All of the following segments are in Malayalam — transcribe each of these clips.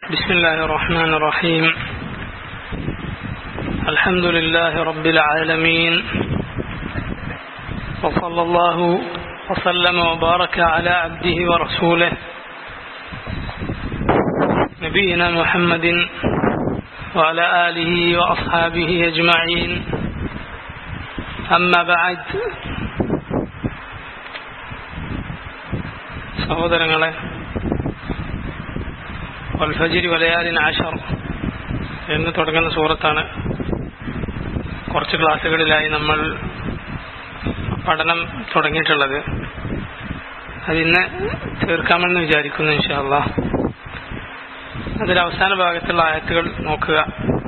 بسم الله الرحمن الرحيم الحمد لله رب العالمين وصلى الله وسلم وبارك على عبده ورسوله نبينا محمد وعلى آله وأصحابه أجمعين أما بعد സഹോദരങ്ങളെ വൽഫജിരി വലയാലിൻ ആഷർ എന്ന് തുടങ്ങുന്ന സൂറത്താണ് കുറച്ച് ക്ലാസ്സുകളിലായി നമ്മൾ പഠനം തുടങ്ങിയിട്ടുള്ളത് അതിന്ന് തീർക്കാമെന്ന് വിചാരിക്കുന്നു ഇൻഷാല്ല അതിൽ അവസാന ഭാഗത്തുള്ള ആയത്തുകൾ നോക്കുക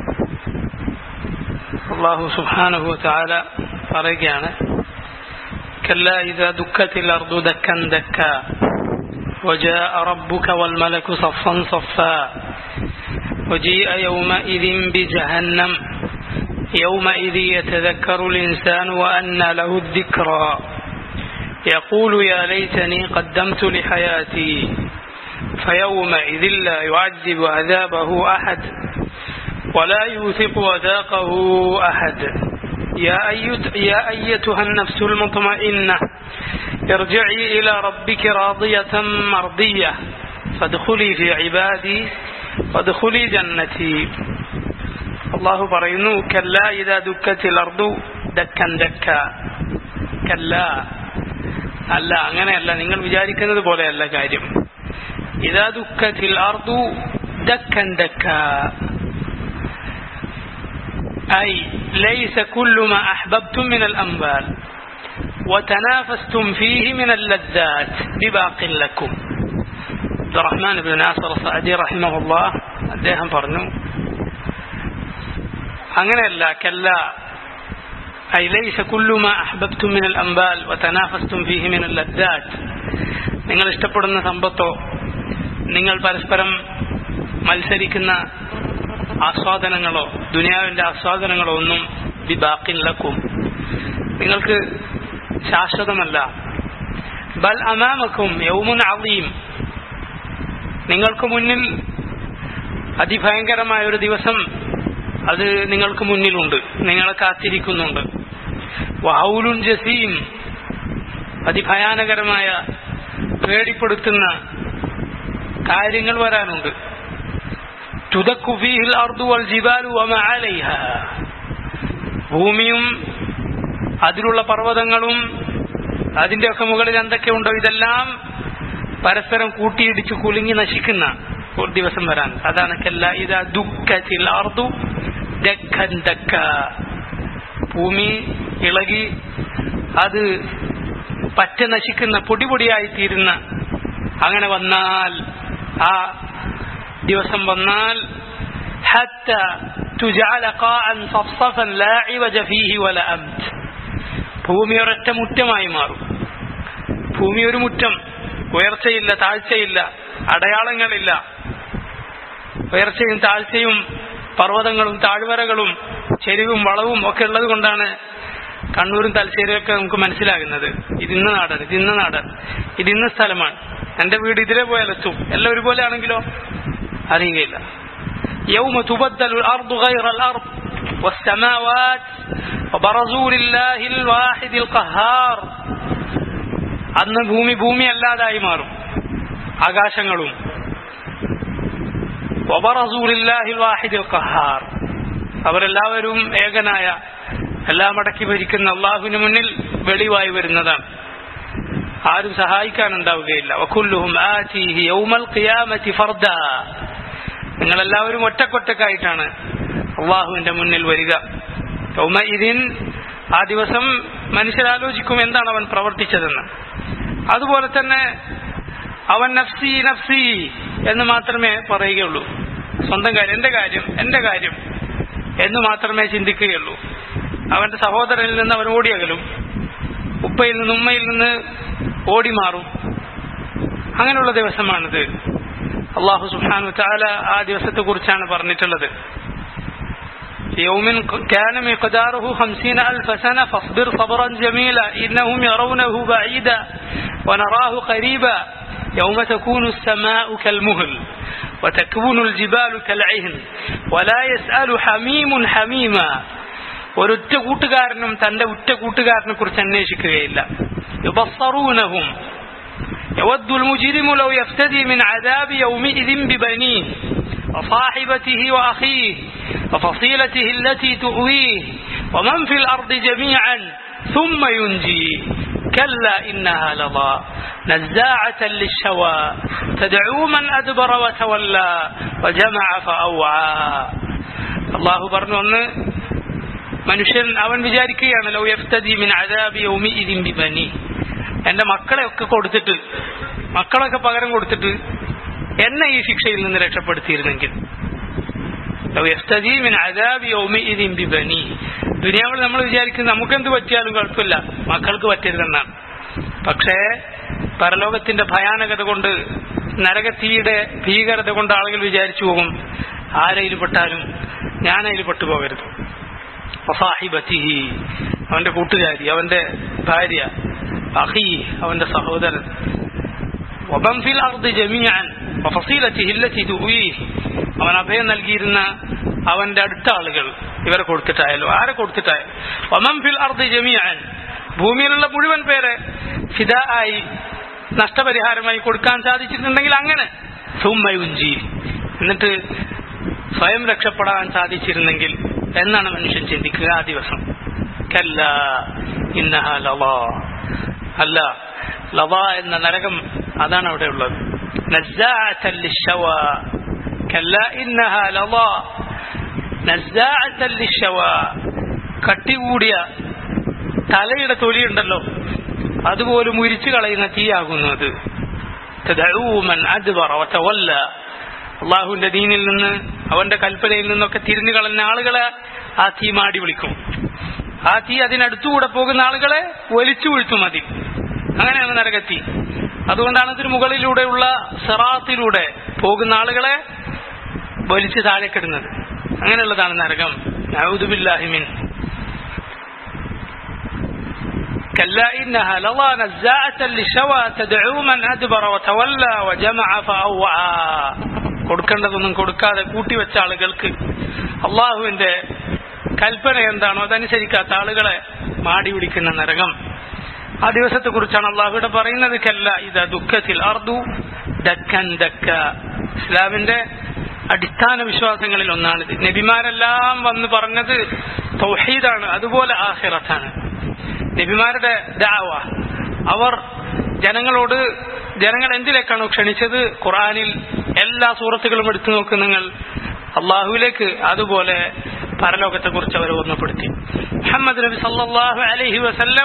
അള്ളാഹു സുബാനുഹു താല പറയുകയാണ് كلا إذا دكت الأرض دكا دكا وجاء ربك والملك صفا صفا وجيء يومئذ بجهنم يومئذ يتذكر الإنسان وأنى له الذكرى يقول يا ليتني قدمت لحياتي فيومئذ لا يعذب عذابه أحد ولا يوثق وثاقه أحد يا, أيت يا أيتها النفس المطمئنة ارجعي إلى ربك راضية مرضية فادخلي في عبادي وادخلي جنتي الله പറയുന്നു كلا إذا دكت الأرض دكا دكا كلا അല്ല അങ്ങനെയല്ല നിങ്ങൾ വിചാരിക്കുന്നത് പോലെയല്ല കാര്യം ഇതാ ദുഃഖത്തിൽ അർദു ദക്കൻ ദക്ക أي ليس كل ما أحببتم من الأموال وتنافستم فيه من اللذات بباق لكم عبد الرحمن بن ناصر الصعدي رحمه الله അദ്ദേഹം പറഞ്ഞു അങ്ങനെയല്ല കല്ല أي ليس كل ما أحببتم من الأنبال وتنافستم فيه من اللذات നിങ്ങൾ ഇഷ്ടപ്പെടുന്ന സമ്പത്തോ നിങ്ങൾ പരസ്പരം മത്സരിക്കുന്ന ആസ്വാദനങ്ങളോ ദുനിയാവിന്റെ ആസ്വാദനങ്ങളോ ഒന്നും വിബാക്കില്ലക്കും നിങ്ങൾക്ക് ശാശ്വതമല്ല ബൽ അമാമക്കും യൗമുൻ അവീം നിങ്ങൾക്ക് മുന്നിൽ അതിഭയങ്കരമായ ഒരു ദിവസം അത് നിങ്ങൾക്ക് മുന്നിലുണ്ട് നിങ്ങളെ കാത്തിരിക്കുന്നുണ്ട് വഹൗലുൻ ജസീം അതിഭയാനകരമായ പേടിപ്പെടുത്തുന്ന കാര്യങ്ങൾ വരാനുണ്ട് تدك فيه الأرض والجبال وما عليها ഭൂമിയും അതിലുള്ള പർവ്വതങ്ങളും അതിന്റെയൊക്കെ മുകളിൽ എന്തൊക്കെയുണ്ടോ ഇതെല്ലാം പരസ്പരം കൂട്ടിയിടിച്ച് കുലുങ്ങി നശിക്കുന്ന ഒരു ദിവസം വരാൻ അതാണ് കല്ല ഇതാ ദുഃഖത്തിൽ അർദു ദക്കൻ ദക്ക ഭൂമി ഇളകി അത് പറ്റ നശിക്കുന്ന പൊടിപൊടിയായി തീരുന്ന അങ്ങനെ വന്നാൽ ആ ദിവസം വന്നാൽ حتى تجعل قاعا صفصفا لا عوج فيه ولا أمت ഭൂമി ഒരൊറ്റ മുറ്റമായി മാറും ഭൂമി ഒരു മുറ്റം ഉയർച്ചയില്ല താഴ്ചയില്ല അടയാളങ്ങളില്ല ഉയർച്ചയും താഴ്ചയും പർവ്വതങ്ങളും താഴ്വരകളും ചെരിവും വളവും ഒക്കെ ഉള്ളത് കൊണ്ടാണ് കണ്ണൂരും തലശ്ശേരിയൊക്കെ നമുക്ക് മനസ്സിലാകുന്നത് ഇതിന്ന നാടാണ് ഇതിന്ന നാടാണ് ഇതിന്ന സ്ഥലമാണ് എന്റെ വീട് ഇതിലെ പോയാലെത്തും എല്ലാം ഒരുപോലെ ആണെങ്കിലോ അറിയുകയില്ല يوم تبدل الأرض غير الأرض والسماوات وبرزوا لله الواحد القهار അന്ന് ഭൂമി ഭൂമി അല്ലാതായി മാറും ആകാശങ്ങളും അവരെല്ലാവരും ഏകനായ എല്ലാം അടക്കി ഭരിക്കുന്ന അള്ളാഹുവിന് മുന്നിൽ വെളിവായി വരുന്നതാണ് ആരും സഹായിക്കാനുണ്ടാവുകയില്ല നിങ്ങളെല്ലാവരും ഒറ്റക്കൊറ്റക്കായിട്ടാണ് അള്ളാഹുവിന്റെ മുന്നിൽ വരിക ഇതിൻ ആ ദിവസം മനുഷ്യരാലോചിക്കും എന്താണ് അവൻ പ്രവർത്തിച്ചതെന്ന് അതുപോലെ തന്നെ അവൻ നഫ്സി നഫ്സി എന്ന് മാത്രമേ പറയുകയുള്ളൂ സ്വന്തം കാര്യം എന്റെ കാര്യം എന്റെ കാര്യം എന്ന് മാത്രമേ ചിന്തിക്കുകയുള്ളൂ അവന്റെ സഹോദരനിൽ നിന്ന് അവൻ ഓടിയകലും ഉപ്പയിൽ നിന്ന് ഉമ്മയിൽ നിന്ന് ഓടി മാറും അങ്ങനെയുള്ള ദിവസമാണിത് അള്ളാഹു സുഹാനു താല ആ ദിവസത്തെ കുറിച്ചാണ് പറഞ്ഞിട്ടുള്ളത് يوم كان مقداره خمسين ألف سنة فاصبر صبرا جميلا إنهم يرونه بعيدا ونراه قريبا يوم تكون السماء كالمهل وتكون الجبال كالعهن ولا يسأل حميم حميما ഒരൊറ്റ കൂട്ടുകാരനും തന്റെ ഉറ്റ കൂട്ടുകാരനെ കുറിച്ച് അന്വേഷിക്കുകയില്ല യുബസ്സറൂനഹും يود المجرم لو يفتدي من عذاب يومئذ ببنيه وصاحبته وأخيه وفصيلته التي تؤويه ومن في الأرض جميعا ثم ينجيه كلا إنها لظى نزاعة للشوى تدعو من أدبر وتولى وجمع فأوعى الله برنو മനുഷ്യൻ അവൻ വിചാരിക്കുകയാണ് ലോ യഫ്തദി മിൻ അദാബി യൗമിഇദിൻ ബിബനി എന്റെ മക്കളെ ഒക്കെ കൊടുത്തിട്ട് മക്കളൊക്കെ പകരം കൊടുത്തിട്ട് എന്നെ ഈ ശിക്ഷയിൽ നിന്ന് രക്ഷപ്പെടുത്തിയിരുന്നെങ്കിൽ ലോ യഫ്തദി മിൻ അദാബി യൗമിഇദിൻ ബിബനി ദുനിയാവിൽ നമ്മൾ വിചാരിക്കുന്നത് നമുക്കെന്ത് പറ്റിയാലും കുഴപ്പമില്ല മക്കൾക്ക് പറ്റരുതെന്നാണ് പക്ഷേ പരലോകത്തിന്റെ ഭയാനകത കൊണ്ട് നരകത്തീയുടെ ഭീകരത കൊണ്ട് ആളുകൾ വിചാരിച്ചു പോകും ആരയിൽ പെട്ടാലും ഞാനതിൽ പെട്ടുപോകരുത് വസാഹിബത്തിഹി അവന്റെ കൂട്ടുകാരി അവന്റെ ഭാര്യ അഹി അവന്റെ സഹോദരൻ വബം ഫിൽ അർദ് ജമീഅൻ വഫസീലത്തിഹി അല്ലതി തുഈഹി അവൻ അഭയം നൽകിയിരുന്ന അവന്റെ അടുത്ത ആളുകൾ ഇവരെ കൊടുത്തിട്ടായാലും ആരെ കൊടുത്തിട്ടായാലും വമം ഫിൽ അർദ് ജമീഅൻ ഭൂമിയിലുള്ള മുഴുവൻ പേരെ ഫിദ ആയി നഷ്ടപരിഹാരമായി കൊടുക്കാൻ സാധിച്ചിട്ടുണ്ടെങ്കിൽ അങ്ങനെ സുമ്മയുഞ്ചി എന്നിട്ട് സ്വയം രക്ഷപ്പെടാൻ സാധിച്ചിരുന്നെങ്കിൽ എന്നാണ് മനുഷ്യൻ ചിന്തിക്കുക ആ ദിവസം കല്ല ഇന്നഹ ലവ അല്ല ലവ എന്ന നരകം അതാണ് അവിടെ ഉള്ളത് നസ്സാഅത്തൻ ലിശ്ശവ. കല്ല ഇന്നഹ ലവ. നസ്സാഅത്തൻ ലിശ്ശവ. കട്ടികൂടിയ തലയുടെ തൊലിയുണ്ടല്ലോ അതുപോലും ഉരിച്ചു കളയുന്ന തീയാകുന്നു അത് തദഊ മൻ അദ്ബറ വതവല്ല അള്ളാഹുവിന്റെ ദീനിൽ നിന്ന് അവന്റെ കൽപ്പനയിൽ നിന്നൊക്കെ തിരിഞ്ഞു കളഞ്ഞ ആളുകളെ ആ തീ മാടി വിളിക്കും ആ തീ അതിനടുത്തുകൂടെ പോകുന്ന ആളുകളെ വലിച്ചു വീഴ്ത്തും അതിൽ അങ്ങനെയാണ് നരകത്തി അതുകൊണ്ടാണ് ഇതിന് മുകളിലൂടെയുള്ള സെറാത്തിലൂടെ പോകുന്ന ആളുകളെ വലിച്ചു താഴെക്കിടുന്നത് അങ്ങനെയുള്ളതാണ് നരകം നൗദുബില്ലാഹിമിൻ كلا إنها لظى نزاعة للشوى تدعو من أدبر وتولى وجمع فأوعى കൊടുക്കേണ്ടതൊന്നും കൊടുക്കാതെ കൂട്ടിവെച്ച ആളുകൾക്ക് അള്ളാഹുവിന്റെ കൽപ്പന എന്താണോ അതനുസരിക്കാത്ത ആളുകളെ മാടി പിടിക്കുന്ന നരകം ആ ദിവസത്തെ കുറിച്ചാണ് അള്ളാഹുവിടെ പറയുന്നത് കല്ല ഇത് ദുഃഖത്തിൽ അർദു ദക്കൻ ദക്ക ഇസ്ലാമിന്റെ അടിസ്ഥാന വിശ്വാസങ്ങളിൽ ഒന്നാണിത് നബിമാരെല്ലാം വന്ന് പറഞ്ഞത് തൗഹീദാണ് അതുപോലെ ആഹിറത്താണ് നബിമാരുടെ ദാവ അവർ ജനങ്ങളോട് ജനങ്ങൾ എന്തിലേക്കാണോ ക്ഷണിച്ചത് ഖുറാനിൽ എല്ലാ സൂറത്തുകളും എടുത്തു നോക്ക് നിങ്ങൾ അള്ളാഹുവിലേക്ക് അതുപോലെ പരലോകത്തെ കുറിച്ച് അവർ ഓർമ്മപ്പെടുത്തി മുഹമ്മദ് നബി സല്ലല്ലാഹു അലൈഹി വസല്ലം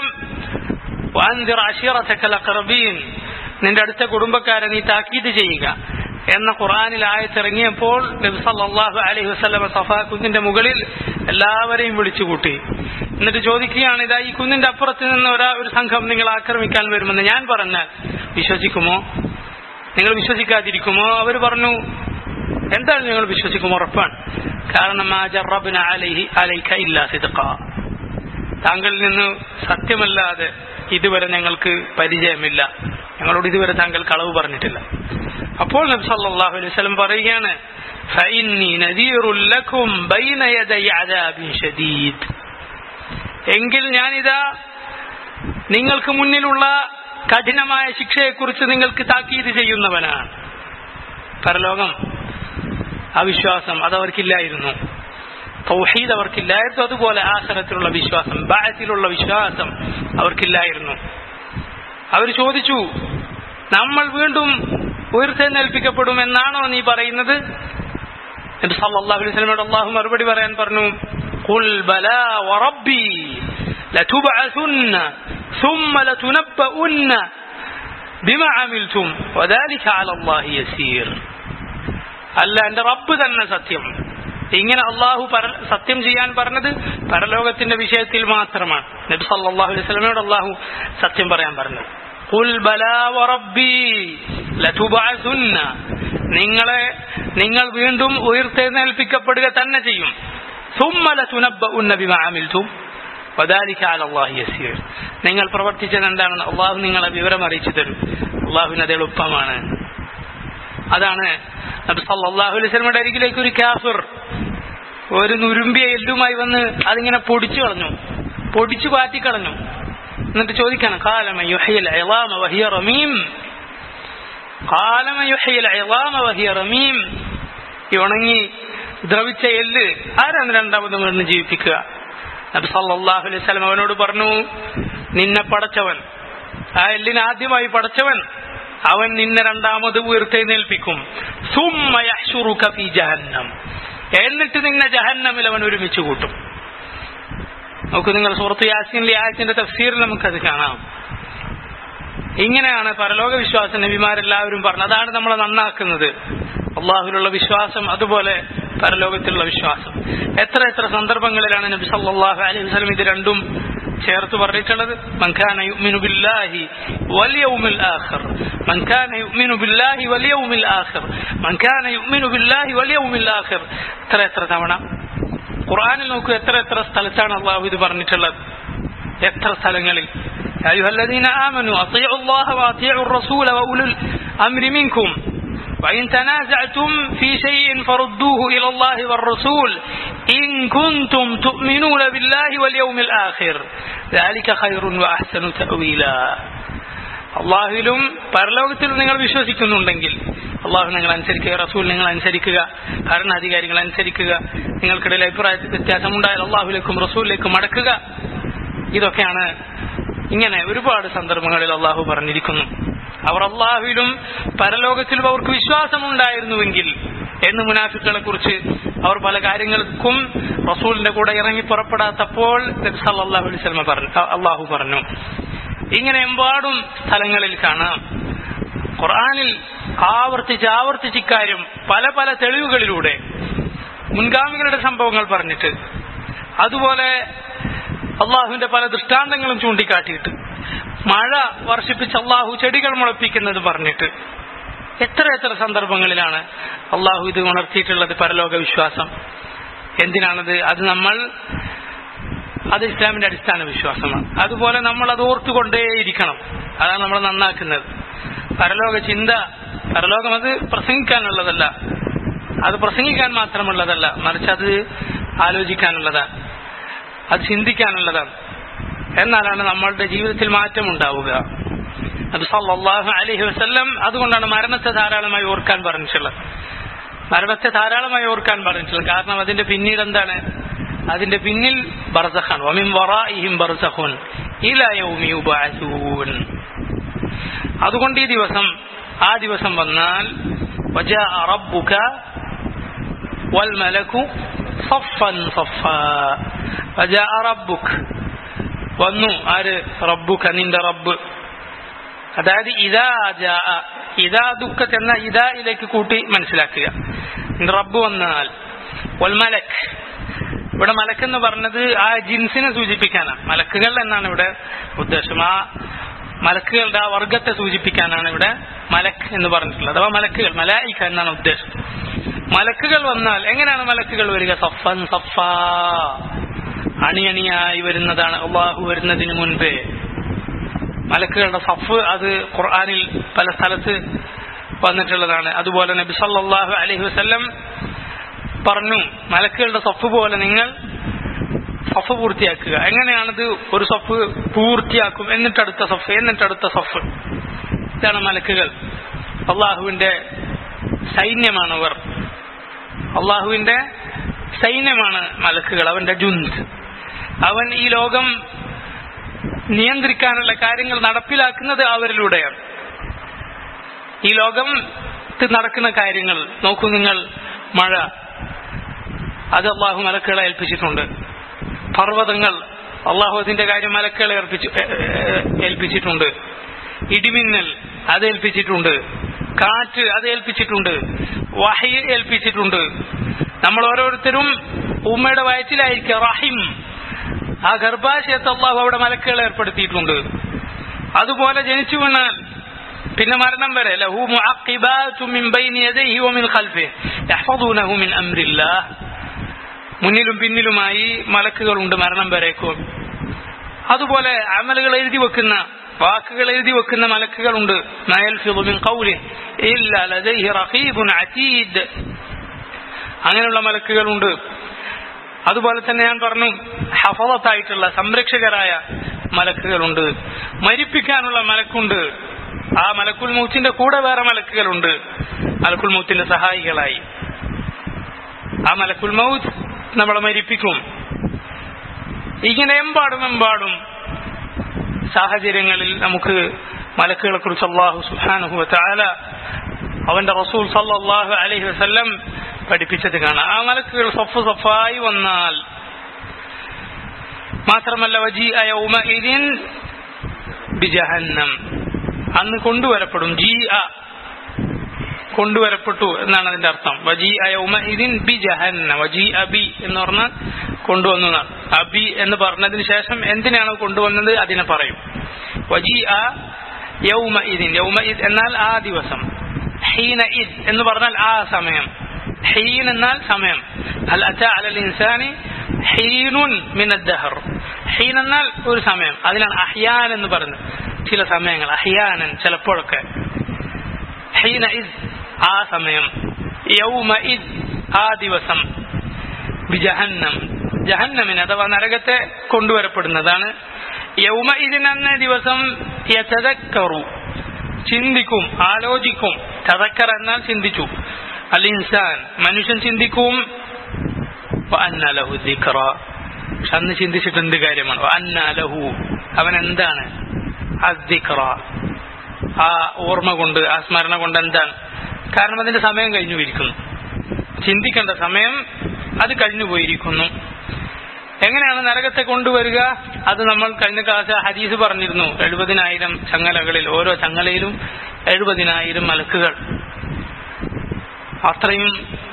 വഅൻദിർ അശീറതക ലഖറബീൻ നിന്റെ അടുത്ത കുടുംബക്കാരെ നീ താക്കീത് ചെയ്യുക എന്ന ഖുറാനിൽ ആയത്തിറങ്ങിയപ്പോൾ നബി സല്ലല്ലാഹു അലൈഹി വസല്ലം സഫാ കുന്നിന്റെ മുകളിൽ എല്ലാവരെയും വിളിച്ചുകൂട്ടി എന്നിട്ട് ചോദിക്കുകയാണ് ഇതാ ഈ കുന്നിന്റെ അപ്പുറത്ത് നിന്ന് ഒരാ ഒരു സംഘം നിങ്ങൾ ആക്രമിക്കാൻ വരുമെന്ന് ഞാൻ പറഞ്ഞാൽ വിശ്വസിക്കുമോ നിങ്ങൾ വിശ്വസിക്കാതിരിക്കുമോ അവർ പറഞ്ഞു എന്തായാലും ഞങ്ങൾ വിശ്വസിക്കും ഉറപ്പാണ് കാരണം ആ ജറബിന് അലൈഹി അലൈക്ക ഇല്ല സിദ്ഖ താങ്കളിൽ നിന്ന് സത്യമല്ലാതെ ഇതുവരെ ഞങ്ങൾക്ക് പരിചയമില്ല ഞങ്ങളോട് ഇതുവരെ താങ്കൾ കളവ് പറഞ്ഞിട്ടില്ല അപ്പോൾ നബി സല്ലല്ലാഹു അലൈഹി വസല്ലം പറയുകയാണ് ഫഇന്നി നദീറുൽ ലക്കും ബൈന യദൈ അദാബിൻ ഷദീദ് എങ്കിൽ ഞാനിതാ നിങ്ങൾക്ക് മുന്നിലുള്ള കഠിനമായ ശിക്ഷയെക്കുറിച്ച് നിങ്ങൾക്ക് താക്കീത് ചെയ്യുന്നവനാണ് പരലോകം അവിശ്വാസം അതവർക്കില്ലായിരുന്നു തൗഹീദ് അവർക്കില്ലായിരുന്നു അതുപോലെ ആസനത്തിലുള്ള വിശ്വാസം ബായത്തിലുള്ള വിശ്വാസം അവർക്കില്ലായിരുന്നു അവർ ചോദിച്ചു നമ്മൾ വീണ്ടും ഉയർത്തെഴുന്നേൽപ്പിക്കപ്പെടും എന്നാണോ നീ പറയുന്നത് നബി സല്ലല്ലാഹു അലൈഹി വസല്ലമയോട് അള്ളാഹു മറുപടി പറയാൻ പറഞ്ഞു ഖുൽ ബലാ വറബ്ബി ലതുബഅസുന്ന ثم لتنبؤن بما عملتم وذلك على الله يسير അല്ല എന്റെ റബ്ബ് തന്നെ സത്യം ഇങ്ങനെ അള്ളാഹു സത്യം ചെയ്യാൻ പറഞ്ഞത് പരലോകത്തിന്റെ വിഷയത്തിൽ മാത്രമാണ് നബി സല്ലല്ലാഹു അലൈഹി വസല്ലമയോട് അള്ളാഹു സത്യം പറയാൻ പറഞ്ഞത് ഖുൽ ബലാ വറബ്ബി ലതുബഅസുന്ന നിങ്ങളെ നിങ്ങൾ വീണ്ടും ഉയർത്തെഴുന്നേൽപ്പിക്കപ്പെടുക തന്നെ ചെയ്യും ثم لتنبؤن بما عملتم وذلك على الله يسير നിങ്ങൾ പ്രവർത്തിച്ചത് എന്താണെന്ന് അള്ളാഹു നിങ്ങളെ വിവരം അറിയിച്ചു തരും അള്ളാഹുവിന് അത് എളുപ്പമാണ് അതാണ് നബി സല്ലല്ലാഹു അലൈഹി വസല്ലമയുടെ അരികിലേക്ക് ഒരു കാഫിർ ഒരു നുരുമ്പിയ എല്ലുമായി വന്ന് അതിങ്ങനെ പൊടിച്ചു കളഞ്ഞു പൊടിച്ചു പാറ്റി കളഞ്ഞു എന്നിട്ട് ചോദിക്കാണ് കാലമ യുഹയിൽ അയലാമ വഹിയ റമീം കാലമ യുഹയിൽ അയലാമ വഹിയ റമീം ഈ ഉണങ്ങി ദ്രവിച്ച എല്ല് ആരാണ് രണ്ടാമതും വീണ്ടും ജീവിപ്പിക്കുക നബി സല്ലല്ലാഹു അലൈഹി വസല്ലം അവനോട് പറഞ്ഞു നിന്നെ പടച്ചവൻ ആ എല്ലിനെ ആദ്യമായി പടച്ചവൻ അവൻ നിന്നെ രണ്ടാമത് ഉയർത്തെഴുന്നേൽപ്പിക്കും സുമ്മ യഹ്ശുറുക ഫീ ജഹന്നം എന്നിട്ട് നിന്നെ ജഹന്നമിൽ അവൻ ഒരുമിച്ച് കൂട്ടും നമുക്ക് നിങ്ങൾ സുഹൃത്ത് യാസിനിലെ ആയത്തിന്റെ തഫ്സീറിൽ നമുക്കത് കാണാം ഇങ്ങനെയാണ് പരലോക വിശ്വാസം നബിമാരെല്ലാവരും പറഞ്ഞത് അതാണ് നമ്മളെ നന്നാക്കുന്നത് അള്ളാഹുലുള്ള വിശ്വാസം അതുപോലെ പരലോകത്തിലുള്ള വിശ്വാസം എത്ര എത്ര സന്ദർഭങ്ങളിലാണ് നബി സല്ലല്ലാഹു അലൈഹി വസല്ലം ഇത് രണ്ടും ചേർത്ത് പറഞ്ഞിട്ടുള്ളത് മൻകാന യുഅ്മിനു ബില്ലാഹി വൽ യൗമിൽ ആഖിർ മൻകാന യുഅ്മിനു ബില്ലാഹി വൽ യൗമിൽ ആഖിർ മൻകാന യുഅ്മിനു ബില്ലാഹി വൽ യൗമിൽ ആഖിർ എത്ര എത്ര തവണ ഖുർആനിൽ നോക്കൂ എത്ര എത്ര സ്ഥലത്താണ് അള്ളാഹു ഇത് പറഞ്ഞിട്ടുള്ളത് എത്ര സ്ഥലങ്ങളിൽ يا أيها الذين آمنوا أطيعوا الله وأطيعوا الرسول وأولي الأمر منكم وإن تنازعتم في شيء فردوه إلى الله والرسول إن كنتم تؤمنون بالله واليوم الآخر ذلك خير وأحسن تأويلا അള്ളാഹുവിലും പരലോകത്തിലും നിങ്ങൾ വിശ്വസിക്കുന്നുണ്ടെങ്കിൽ അള്ളാഹു നിങ്ങൾ അനുസരിക്കുക റസൂൽ നിങ്ങൾ അനുസരിക്കുക ഭരണാധികാരികൾ അനുസരിക്കുക നിങ്ങൾക്കിടയിൽ അഭിപ്രായ വ്യത്യാസമുണ്ടായാൽ അള്ളാഹുലേക്കും റസൂലിലേക്കും മടക്കുക ഇതൊക്കെയാണ് ഇങ്ങനെ ഒരുപാട് സന്ദർഭങ്ങളിൽ അള്ളാഹു പറഞ്ഞിരിക്കുന്നു അവർ അള്ളാഹുവിലും പരലോകത്തിലും അവർക്ക് വിശ്വാസമുണ്ടായിരുന്നുവെങ്കിൽ എന്ന് മുനാഫിക്കുകളെ കുറിച്ച് അവർ പല കാര്യങ്ങൾക്കും റസൂലിന്റെ കൂടെ ഇറങ്ങി പുറപ്പെടാത്തപ്പോൾ സല്ലാഹു അലൈഹി പറഞ്ഞു അള്ളാഹു പറഞ്ഞു ഇങ്ങനെ എമ്പാടും സ്ഥലങ്ങളിൽ കാണാം ഖുർആാനിൽ ആവർത്തിച്ച് ആവർത്തിച്ച് ഇക്കാര്യം പല പല തെളിവുകളിലൂടെ മുൻഗാമികളുടെ സംഭവങ്ങൾ പറഞ്ഞിട്ട് അതുപോലെ അള്ളാഹുവിന്റെ പല ദൃഷ്ടാന്തങ്ങളും ചൂണ്ടിക്കാട്ടിയിട്ട് മഴ വർഷിപ്പിച്ച് അള്ളാഹു ചെടികൾ മുളപ്പിക്കുന്നത് പറഞ്ഞിട്ട് എത്ര എത്ര സന്ദർഭങ്ങളിലാണ് അള്ളാഹു ഇത് ഉണർത്തിയിട്ടുള്ളത് പരലോക വിശ്വാസം എന്തിനാണത് അത് നമ്മൾ അത് ഇസ്ലാമിന്റെ അടിസ്ഥാന വിശ്വാസമാണ് അതുപോലെ നമ്മൾ അത് ഓർത്തുകൊണ്ടേയിരിക്കണം അതാണ് നമ്മൾ നന്നാക്കുന്നത് പരലോക ചിന്ത പരലോകം അത് പ്രസംഗിക്കാനുള്ളതല്ല അത് പ്രസംഗിക്കാൻ മാത്രമുള്ളതല്ല മറിച്ച് അത് ആലോചിക്കാനുള്ളതാണ് അത് ചിന്തിക്കാനുള്ളതാണ് എന്നാലാണ് നമ്മളുടെ ജീവിതത്തിൽ മാറ്റം ഉണ്ടാവുക അത് സല്ലല്ലാഹു അലൈഹി വസല്ലം അതുകൊണ്ടാണ് മരണത്തെ ധാരാളമായി ഓർക്കാൻ പറഞ്ഞിട്ടുള്ളത് മരണത്തെ ധാരാളമായി ഓർക്കാൻ പറഞ്ഞിട്ടുള്ളത് കാരണം അതിന്റെ പിന്നീട് എന്താണ് അതിന്റെ പിന്നിൽ ബർസഖാണ് വമിൻ വറാഇഹിം ബർസഖുൻ ഇലാ യൗമി യുബഅസൂൻ അതുകൊണ്ട് ഈ ദിവസം ആ ദിവസം വന്നാൽ വജാഅ റബ്ബുക വൽ മലക്കു സഫൻ സഫാ വജാഅ റബ്ബുക വന്നു ആര് റബ്ബുക നിന്റെ റബ്ബ് അതായത് ഇതാ ജാ ഇതാ ദുഃഖത്ത് എന്ന ഇതായിലേക്ക് കൂട്ടി മനസ്സിലാക്കുക നിന്റെ റബ്ബ് വന്നാൽ വൽ മലക് ഇവിടെ മലക്ക് എന്ന് പറഞ്ഞത് ആ ജിൻസിനെ സൂചിപ്പിക്കാനാണ് മലക്കുകൾ എന്നാണ് ഇവിടെ ഉദ്ദേശം ആ മലക്കുകളുടെ ആ വർഗത്തെ സൂചിപ്പിക്കാനാണ് ഇവിടെ മലക്ക് എന്ന് പറഞ്ഞിട്ടുള്ളത് അഥവാ മലക്കുകൾ മലായിക്ക എന്നാണ് ഉദ്ദേശം മലക്കുകൾ വന്നാൽ എങ്ങനെയാണ് മലക്കുകൾ വരിക സഫൻ സഫ അണിയണിയായി വരുന്നതാണ് അള്ളാഹു വരുന്നതിന് മുൻപേ മലക്കുകളുടെ സഫ് അത് ഖുർആാനിൽ പല സ്ഥലത്ത് വന്നിട്ടുള്ളതാണ് അതുപോലെ നബി സല്ലല്ലാഹു അലൈഹി വസല്ലം പറഞ്ഞു മലക്കുകളുടെ സഫ് പോലെ നിങ്ങൾ സഫ് പൂർത്തിയാക്കുക എങ്ങനെയാണത് ഒരു സഫ് പൂർത്തിയാക്കും എന്നിട്ട് അടുത്ത സഫ് എന്നിട്ട് അടുത്ത സഫ് ഇതാണ് മലക്കുകൾ അള്ളാഹുവിന്റെ സൈന്യമാണവർ അള്ളാഹുവിന്റെ സൈന്യമാണ് മലക്കുകൾ അവന്റെ ജുന്ത് അവൻ ഈ ലോകം നിയന്ത്രിക്കാനുള്ള കാര്യങ്ങൾ നടപ്പിലാക്കുന്നത് അവരിലൂടെയാണ് ഈ ലോകം നടക്കുന്ന കാര്യങ്ങൾ നോക്കൂ നിങ്ങൾ മഴ അത് അള്ളാഹു മലക്കുകളെ ഏൽപ്പിച്ചിട്ടുണ്ട് പർവ്വതങ്ങൾ അള്ളാഹു അതിന്റെ കാര്യം മലക്കുകളെ ഏൽപ്പിച്ചു ഏൽപ്പിച്ചിട്ടുണ്ട് ഇടിമിന്നൽ അത് ഏൽപ്പിച്ചിട്ടുണ്ട് കാറ്റ് അത് ഏൽപ്പിച്ചിട്ടുണ്ട് വഹി ഏൽപ്പിച്ചിട്ടുണ്ട് നമ്മൾ ഓരോരുത്തരും ഉമ്മയുടെ വയറ്റിലായിരിക്കുക റഹിം ആ ഗർഭാശയത്ത് അള്ളാഹു അവിടെ മലക്കുകൾ ഏർപ്പെടുത്തിയിട്ടുണ്ട് അതുപോലെ ജനിച്ചു വീണാൽ പിന്നെ മരണം വരെ ലഹു മുഅഖിബാതു മിൻ ബൈനി യദൈഹി വമിൻ ഖൽഫിഹി യഹ്ഫദൂനഹു മിൻ അംരില്ലാഹ് മുന്നിലും പിന്നിലുമായി മലക്കുകളുണ്ട് മരണം വരേക്കും അതുപോലെ അമലുകൾ എഴുതി വെക്കുന്ന വാക്കുകൾ എഴുതി വെക്കുന്ന മലക്കുകളുണ്ട് ما يلفظ من قوله إلا لديه رقيب عتيد അങ്ങനെയുള്ള മലക്കുകളുണ്ട് അതുപോലെ തന്നെ ഞാൻ പറഞ്ഞു ഹഫളത്തായിട്ടുള്ള സംരക്ഷകരായ മലക്കുകളുണ്ട് മരിപ്പിക്കാനുള്ള മലക്കുണ്ട് ആ മലക്കുൽ മൗത്തിന്റെ കൂടെ വേറെ മലക്കുകളുണ്ട് മലക്കുൽ മൗത്തിന്റെ സഹായികളായി ആ മലക്കുൽ മൗത്ത് നമ്മളെ മരിപ്പിക്കും ഇങ്ങനെ എമ്പാടും എമ്പാടും സാഹചര്യങ്ങളിൽ നമുക്ക് മലക്കുകളെ കുറിച്ച് അള്ളാഹു സുഹാനുഹു താല അവന്റെ റസൂൽ സല്ലാഹു അലൈഹി വസല്ലം പഠിപ്പിച്ചത് കാണാം ആ മലക്കുകൾ സഫ് സഫായി വന്നാൽ മാത്രമല്ല വജി യൗമഇദിൻ ബിജഹന്നം അന്ന് കൊണ്ടുവരപ്പെടും ജി അ കൊണ്ടുവരപ്പെട്ടു എന്നാണ് അതിന്റെ അർത്ഥം വജി യൗമഇദിൻ ബി ജഹന്ന വജി അബി എന്ന് പറഞ്ഞാൽ കൊണ്ടുവന്നു എന്നാണ് അബി എന്ന് പറഞ്ഞതിന് ശേഷം എന്തിനാണ് കൊണ്ടുവന്നത് അതിനെ പറയും വജി അ യൗമ ഇതിൻ യൗമ ഇദ് എന്നാൽ ആ ദിവസം ഹീന ഇദ് എന്ന് പറഞ്ഞാൽ ആ സമയം ഹീൻ എന്നാൽ സമയം അൽ അറ്റ അലൽ ഇൻസാനി ഹീനുൻ മിൻ അദ്ദഹർ ഹീൻ എന്നാൽ ഒരു സമയം അതിനാണ് അഹ്യാൻ എന്ന് പറയുന്നത് ചില സമയങ്ങൾ അഹ്യാനൻ ചിലപ്പോഴൊക്കെ ഹീന ഇദ് ആ സമയം യൗമ ഇദ് ആ ദിവസം ജഹന്നം ജഹന്നമിന് അഥവാ നരകത്തെ കൊണ്ടുവരപ്പെടുന്നതാണ് യൗമ ഇതിനെന്ന ദിവസം യതക്കറു ചിന്തിക്കും ആലോചിക്കും തതക്കർ എന്നാൽ ചിന്തിച്ചു അൽ ഇൻസാൻ മനുഷ്യൻ ചിന്തിക്കും അന്നലഹു ദിക്റ പക്ഷെ അന്ന് ചിന്തിച്ചിട്ട് എന്ത് കാര്യമാണ് അന്നലഹു അവൻ എന്താണ് അദ്ദിക്റ ആ ഓർമ്മ കൊണ്ട് ആ സ്മരണ കൊണ്ട് എന്താണ് കാരണം അതിന്റെ സമയം കഴിഞ്ഞു ഇരിക്കുന്നു ചിന്തിക്കേണ്ട സമയം അത് കഴിഞ്ഞു പോയിരിക്കുന്നു എങ്ങനെയാണ് നരകത്തെ കൊണ്ടുവരിക അത് നമ്മൾ കഴിഞ്ഞ ക്ലാസ് ഹദീസ് പറഞ്ഞിരുന്നു എഴുപതിനായിരം ചങ്ങലകളിൽ ഓരോ ചങ്ങലയിലും എഴുപതിനായിരം മലക്കുകൾ അത്രയും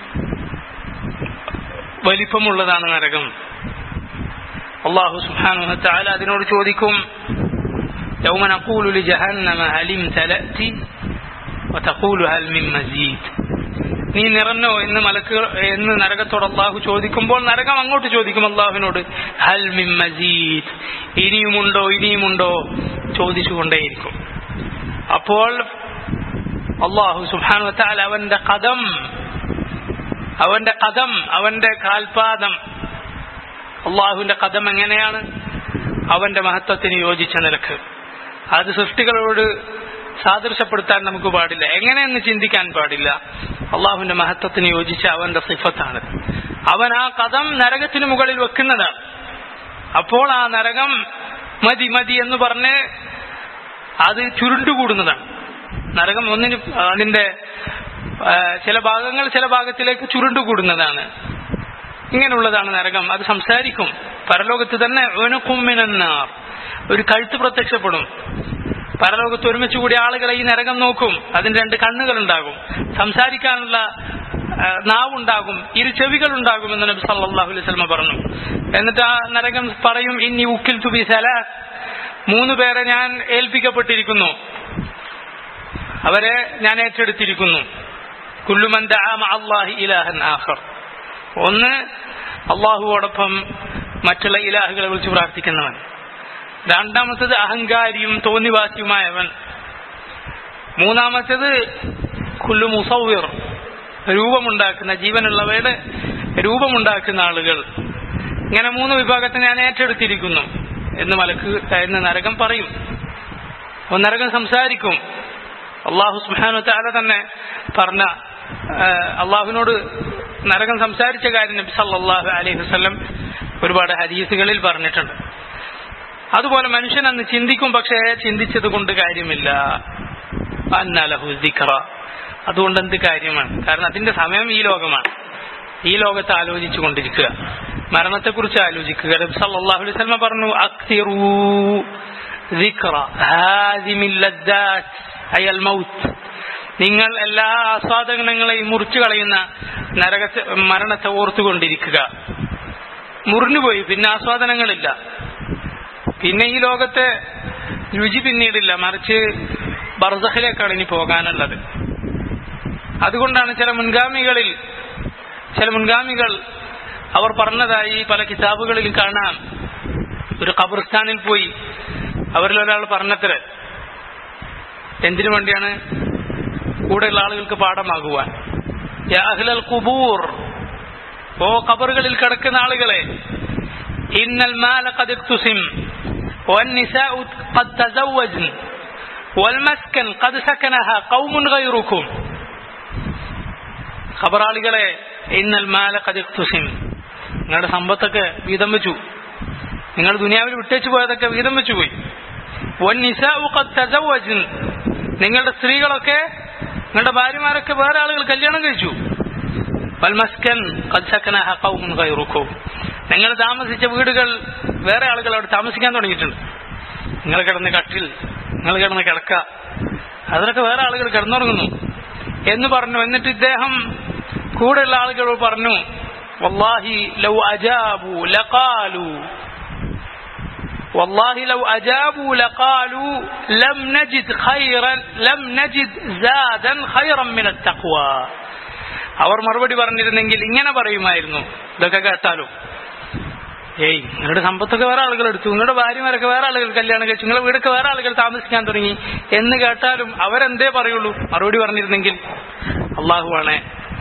വലിപ്പമുള്ളതാണ് നരകം അള്ളാഹു സുഹാനു താല അതിനോട് ചോദിക്കും يوم نقول لجهنم هل امتلأت وتقول هل من مزيد നീ നിറഞ്ഞോ എന്ന് മലക്ക് എന്ന് നരകത്തോട് അള്ളാഹു ചോദിക്കുമ്പോൾ നരകം അങ്ങോട്ട് ചോദിക്കും അള്ളാഹുവിനോട് ഹൽ മിൻ മജീദ് ഇനിയുമുണ്ടോ ഇനിയുമുണ്ടോ ചോദിച്ചുകൊണ്ടേയിരിക്കും അപ്പോൾ അള്ളാഹു സുബാനു വത്താൽ അവന്റെ കഥം അവന്റെ കഥം അവന്റെ കാൽപാദം അള്ളാഹുവിന്റെ കഥം എങ്ങനെയാണ് അവന്റെ മഹത്വത്തിന് യോജിച്ച നിലക്ക് അത് സൃഷ്ടികളോട് സാദൃശ്യപ്പെടുത്താൻ നമുക്ക് പാടില്ല എങ്ങനെയെന്ന് ചിന്തിക്കാൻ പാടില്ല അള്ളാഹുവിന്റെ മഹത്വത്തിന് യോജിച്ച അവന്റെ സിഫത്താണ് അവൻ ആ കഥം നരകത്തിന് മുകളിൽ വെക്കുന്നതാണ് അപ്പോൾ ആ നരകം മതി മതി എന്ന് പറഞ്ഞ് അത് ചുരുണ്ടുകൂടുന്നതാണ് നരകം ഒന്നിന് അതിന്റെ ചില ഭാഗങ്ങൾ ചില ഭാഗത്തിലേക്ക് ചുരുണ്ടുകൂടുന്നതാണ് ഇങ്ങനെയുള്ളതാണ് നരകം അത് സംസാരിക്കും പരലോകത്ത് തന്നെ ഒനുക്കുമ്മിനാർ ഒരു കഴുത്ത് പ്രത്യക്ഷപ്പെടും പരലോകത്ത് ഒരുമിച്ച് കൂടിയ ആളുകളെ ഈ നരകം നോക്കും അതിന് രണ്ട് കണ്ണുകൾ ഉണ്ടാകും സംസാരിക്കാനുള്ള നാവുണ്ടാകും ഇരു ചെവികൾ ഉണ്ടാകും എന്ന് നബി സല്ലല്ലാഹു അലൈഹി വസല്ലം പറഞ്ഞു എന്നിട്ട് ആ നരകം പറയും ഇന്നി ഉക്കിൽ തുബി സലാസ് മൂന്ന് പേരെ ഞാൻ ഏൽപ്പിക്കപ്പെട്ടിരിക്കുന്നു അവരെ ഞാൻ ഏറ്റെടുത്തിരിക്കുന്നു കുല്ലുമൻ അള്ളാഹി ഇലാഹൻ ആഖർ ഒന്ന് അള്ളാഹുവോടൊപ്പം മറ്റുള്ള ഇലാഹുകളെ വിളിച്ച് പ്രാർത്ഥിക്കുന്നവൻ രണ്ടാമത്തത് അഹങ്കാരിയും തോന്നിവാസിയുമായവൻ മൂന്നാമത്തേത് കുല്ലു മുസൗവിർ രൂപമുണ്ടാക്കുന്ന ജീവനുള്ളവയുടെ രൂപമുണ്ടാക്കുന്ന ആളുകൾ ഇങ്ങനെ മൂന്ന് വിഭാഗത്തെ ഞാൻ ഏറ്റെടുത്തിരിക്കുന്നു എന്ന് മലക്ക് എന്ന് നരകം പറയും അപ്പോൾ നരകം സംസാരിക്കും അള്ളാഹു സുഹാനു താല തന്നെ പറഞ്ഞ അള്ളാഹുവിനോട് നരകം സംസാരിച്ച കാര്യം നബി സല്ലാഹു അലൈഹി വസ്ലം ഒരുപാട് ഹദീസുകളിൽ പറഞ്ഞിട്ടുണ്ട് അതുപോലെ മനുഷ്യൻ അന്ന് ചിന്തിക്കും പക്ഷേ ചിന്തിച്ചത് കൊണ്ട് കാര്യമില്ല അന്നലഹു ദിക്റ അതുകൊണ്ട് എന്ത് കാര്യമാണ് കാരണം അതിന്റെ സമയം ഈ ലോകമാണ് ഈ ലോകത്ത് ആലോചിച്ചു കൊണ്ടിരിക്കുക മരണത്തെക്കുറിച്ച് ആലോചിക്കുക നബി സല്ലല്ലാഹു അലൈഹി വസല്ലം പറഞ്ഞു അക്തിറൂ ദിക്റ ഹാദിമിൽ ലദ്ദാത്ത് അയൽ മൗത്ത് നിങ്ങൾ എല്ലാ ആസ്വാദനങ്ങളെയും മുറിച്ചു കളയുന്ന നരകത്തെ മരണത്തെ ഓർത്തുകൊണ്ടിരിക്കുക മുറിഞ്ഞുപോയി പിന്നെ ആസ്വാദനങ്ങളില്ല പിന്നെ ഈ ലോകത്തെ രുചി പിന്നീടില്ല മറിച്ച് ബർസഖിലേക്കാണ് ഇനി പോകാനുള്ളത് അതുകൊണ്ടാണ് ചില മുൻഗാമികളിൽ ചില മുൻഗാമികൾ അവർ പറഞ്ഞതായി പല കിതാബുകളിൽ കാണാം ഒരു ഖബർസ്ഥാനിൽ പോയി അവരിൽ ഒരാൾ പറഞ്ഞത്ര എന്തിനു വേണ്ടിയാണ് കൂടെയുള്ള ആളുകൾക്ക് പാഠമാകുവാൻ യാ അഹ്ലൽ ഖുബൂർ ഓ ഖബറുകളിൽ കിടക്കുന്ന ആളുകളെ ഇന്നൽ മാല ഖദ് ഇഖ്തുസിം والنساء قد تزوجن والمسكن قد سكنها قوم غيركم ഖബറാളികളെ ഇന്നൽ മാല ഖദ് ഇഖ്തുസിം നിങ്ങളുടെ സമ്പത്തൊക്കെ വീതം വെച്ചു നിങ്ങൾ ദുനിയാവിൽ വിട്ടേച്ചു പോയതൊക്കെ വീതം വെച്ചു പോയി والنساء قد تزوجن നിങ്ങളുടെ സ്ത്രീകളൊക്കെ നിങ്ങളുടെ ഭാര്യമാരൊക്കെ വേറെ ആളുകൾ കല്യാണം കഴിച്ചു വൽമസ്കൻ കദ്സക്കനഹ ഖൗമുൻ ഗൈറുക്കും നിങ്ങൾ താമസിച്ച വീടുകൾ വേറെ ആളുകൾ അവിടെ താമസിക്കാൻ തുടങ്ങിയിട്ടുണ്ട് നിങ്ങൾ കിടന്ന് കട്ടിൽ നിങ്ങൾ കിടന്ന് കിടക്ക അതിലൊക്കെ വേറെ ആളുകൾ കിടന്നുറങ്ങുന്നു എന്ന് പറഞ്ഞു എന്നിട്ട് ഇദ്ദേഹം കൂടെയുള്ള ആളുകളോട് പറഞ്ഞു വല്ലാഹി ലൗ അജാബു ലഖാലു والله لو أجابوا لقالوا لم نجد خيرا لم نجد زادا خيرا من التقوى അവർ മറുപടി പറഞ്ഞിരുന്നെങ്കിൽ ഇങ്ങനെ പറയുമായിരുന്നു ഇതൊക്കെ കേട്ടാലും ഏയ് നിങ്ങളുടെ സമ്പത്തൊക്കെ വേറെ ആളുകൾ എടുത്തു നിങ്ങളുടെ ഭാര്യമാരൊക്കെ വേറെ ആളുകൾ കല്യാണം കഴിച്ചു നിങ്ങളുടെ വീടൊക്കെ വേറെ ആളുകൾ താമസിക്കാൻ തുടങ്ങി എന്ന് കേട്ടാലും അവരെന്തേ പറയുള്ളൂ മറുപടി പറഞ്ഞിരുന്നെങ്കിൽ അള്ളാഹുവാണ്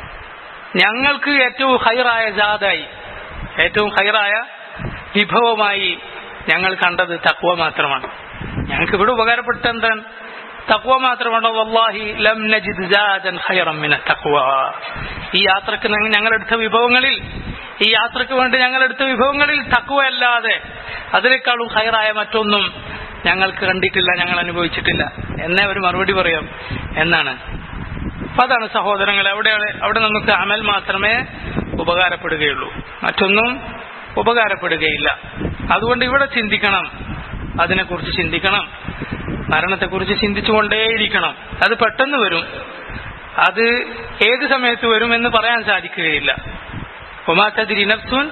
ഞങ്ങൾക്ക് ഏറ്റവും ഹൈറായ ജാതായി ഏറ്റവും ഹൈറായ വിഭവമായി ഞങ്ങൾ കണ്ടത് തക്വ മാത്രമാണ് ഞങ്ങൾക്ക് ഇവിടെ ഉപകാരപ്പെട്ട എന്താണ് തക്വ മാത്രമാണ് വല്ലാഹി ലം നജിദ് ജാദൻ ഖൈറൻ മിന തഖ്വ ഈ യാത്രക്ക് ഞങ്ങൾ എടുത്ത വിഭവങ്ങളിൽ ഈ യാത്രക്ക് വേണ്ടി ഞങ്ങൾ എടുത്ത വിഭവങ്ങളിൽ തക്വ അല്ലാതെ അതിനേക്കാളും ഹൈറായ മറ്റൊന്നും ഞങ്ങൾക്ക് കണ്ടിട്ടില്ല ഞങ്ങൾ അനുഭവിച്ചിട്ടില്ല എന്നേ ഒരു മറുപടി പറയാം എന്നാണ് അപ്പൊ അതാണ് സഹോദരങ്ങൾ അവിടെ അവിടെ നമുക്ക് അമൽ മാത്രമേ ഉപകാരപ്പെടുകയുള്ളൂ മറ്റൊന്നും ഉപകാരപ്പെടുകയില്ല അതുകൊണ്ട് ഇവിടെ ചിന്തിക്കണം അതിനെക്കുറിച്ച് ചിന്തിക്കണം മരണത്തെക്കുറിച്ച് ചിന്തിച്ചുകൊണ്ടേയിരിക്കണം അത് പെട്ടെന്ന് വരും അത് ഏത് സമയത്ത് വരും എന്ന് പറയാൻ സാധിക്കുകയില്ല ഒമാത്തതിരി നഫ്സുൻ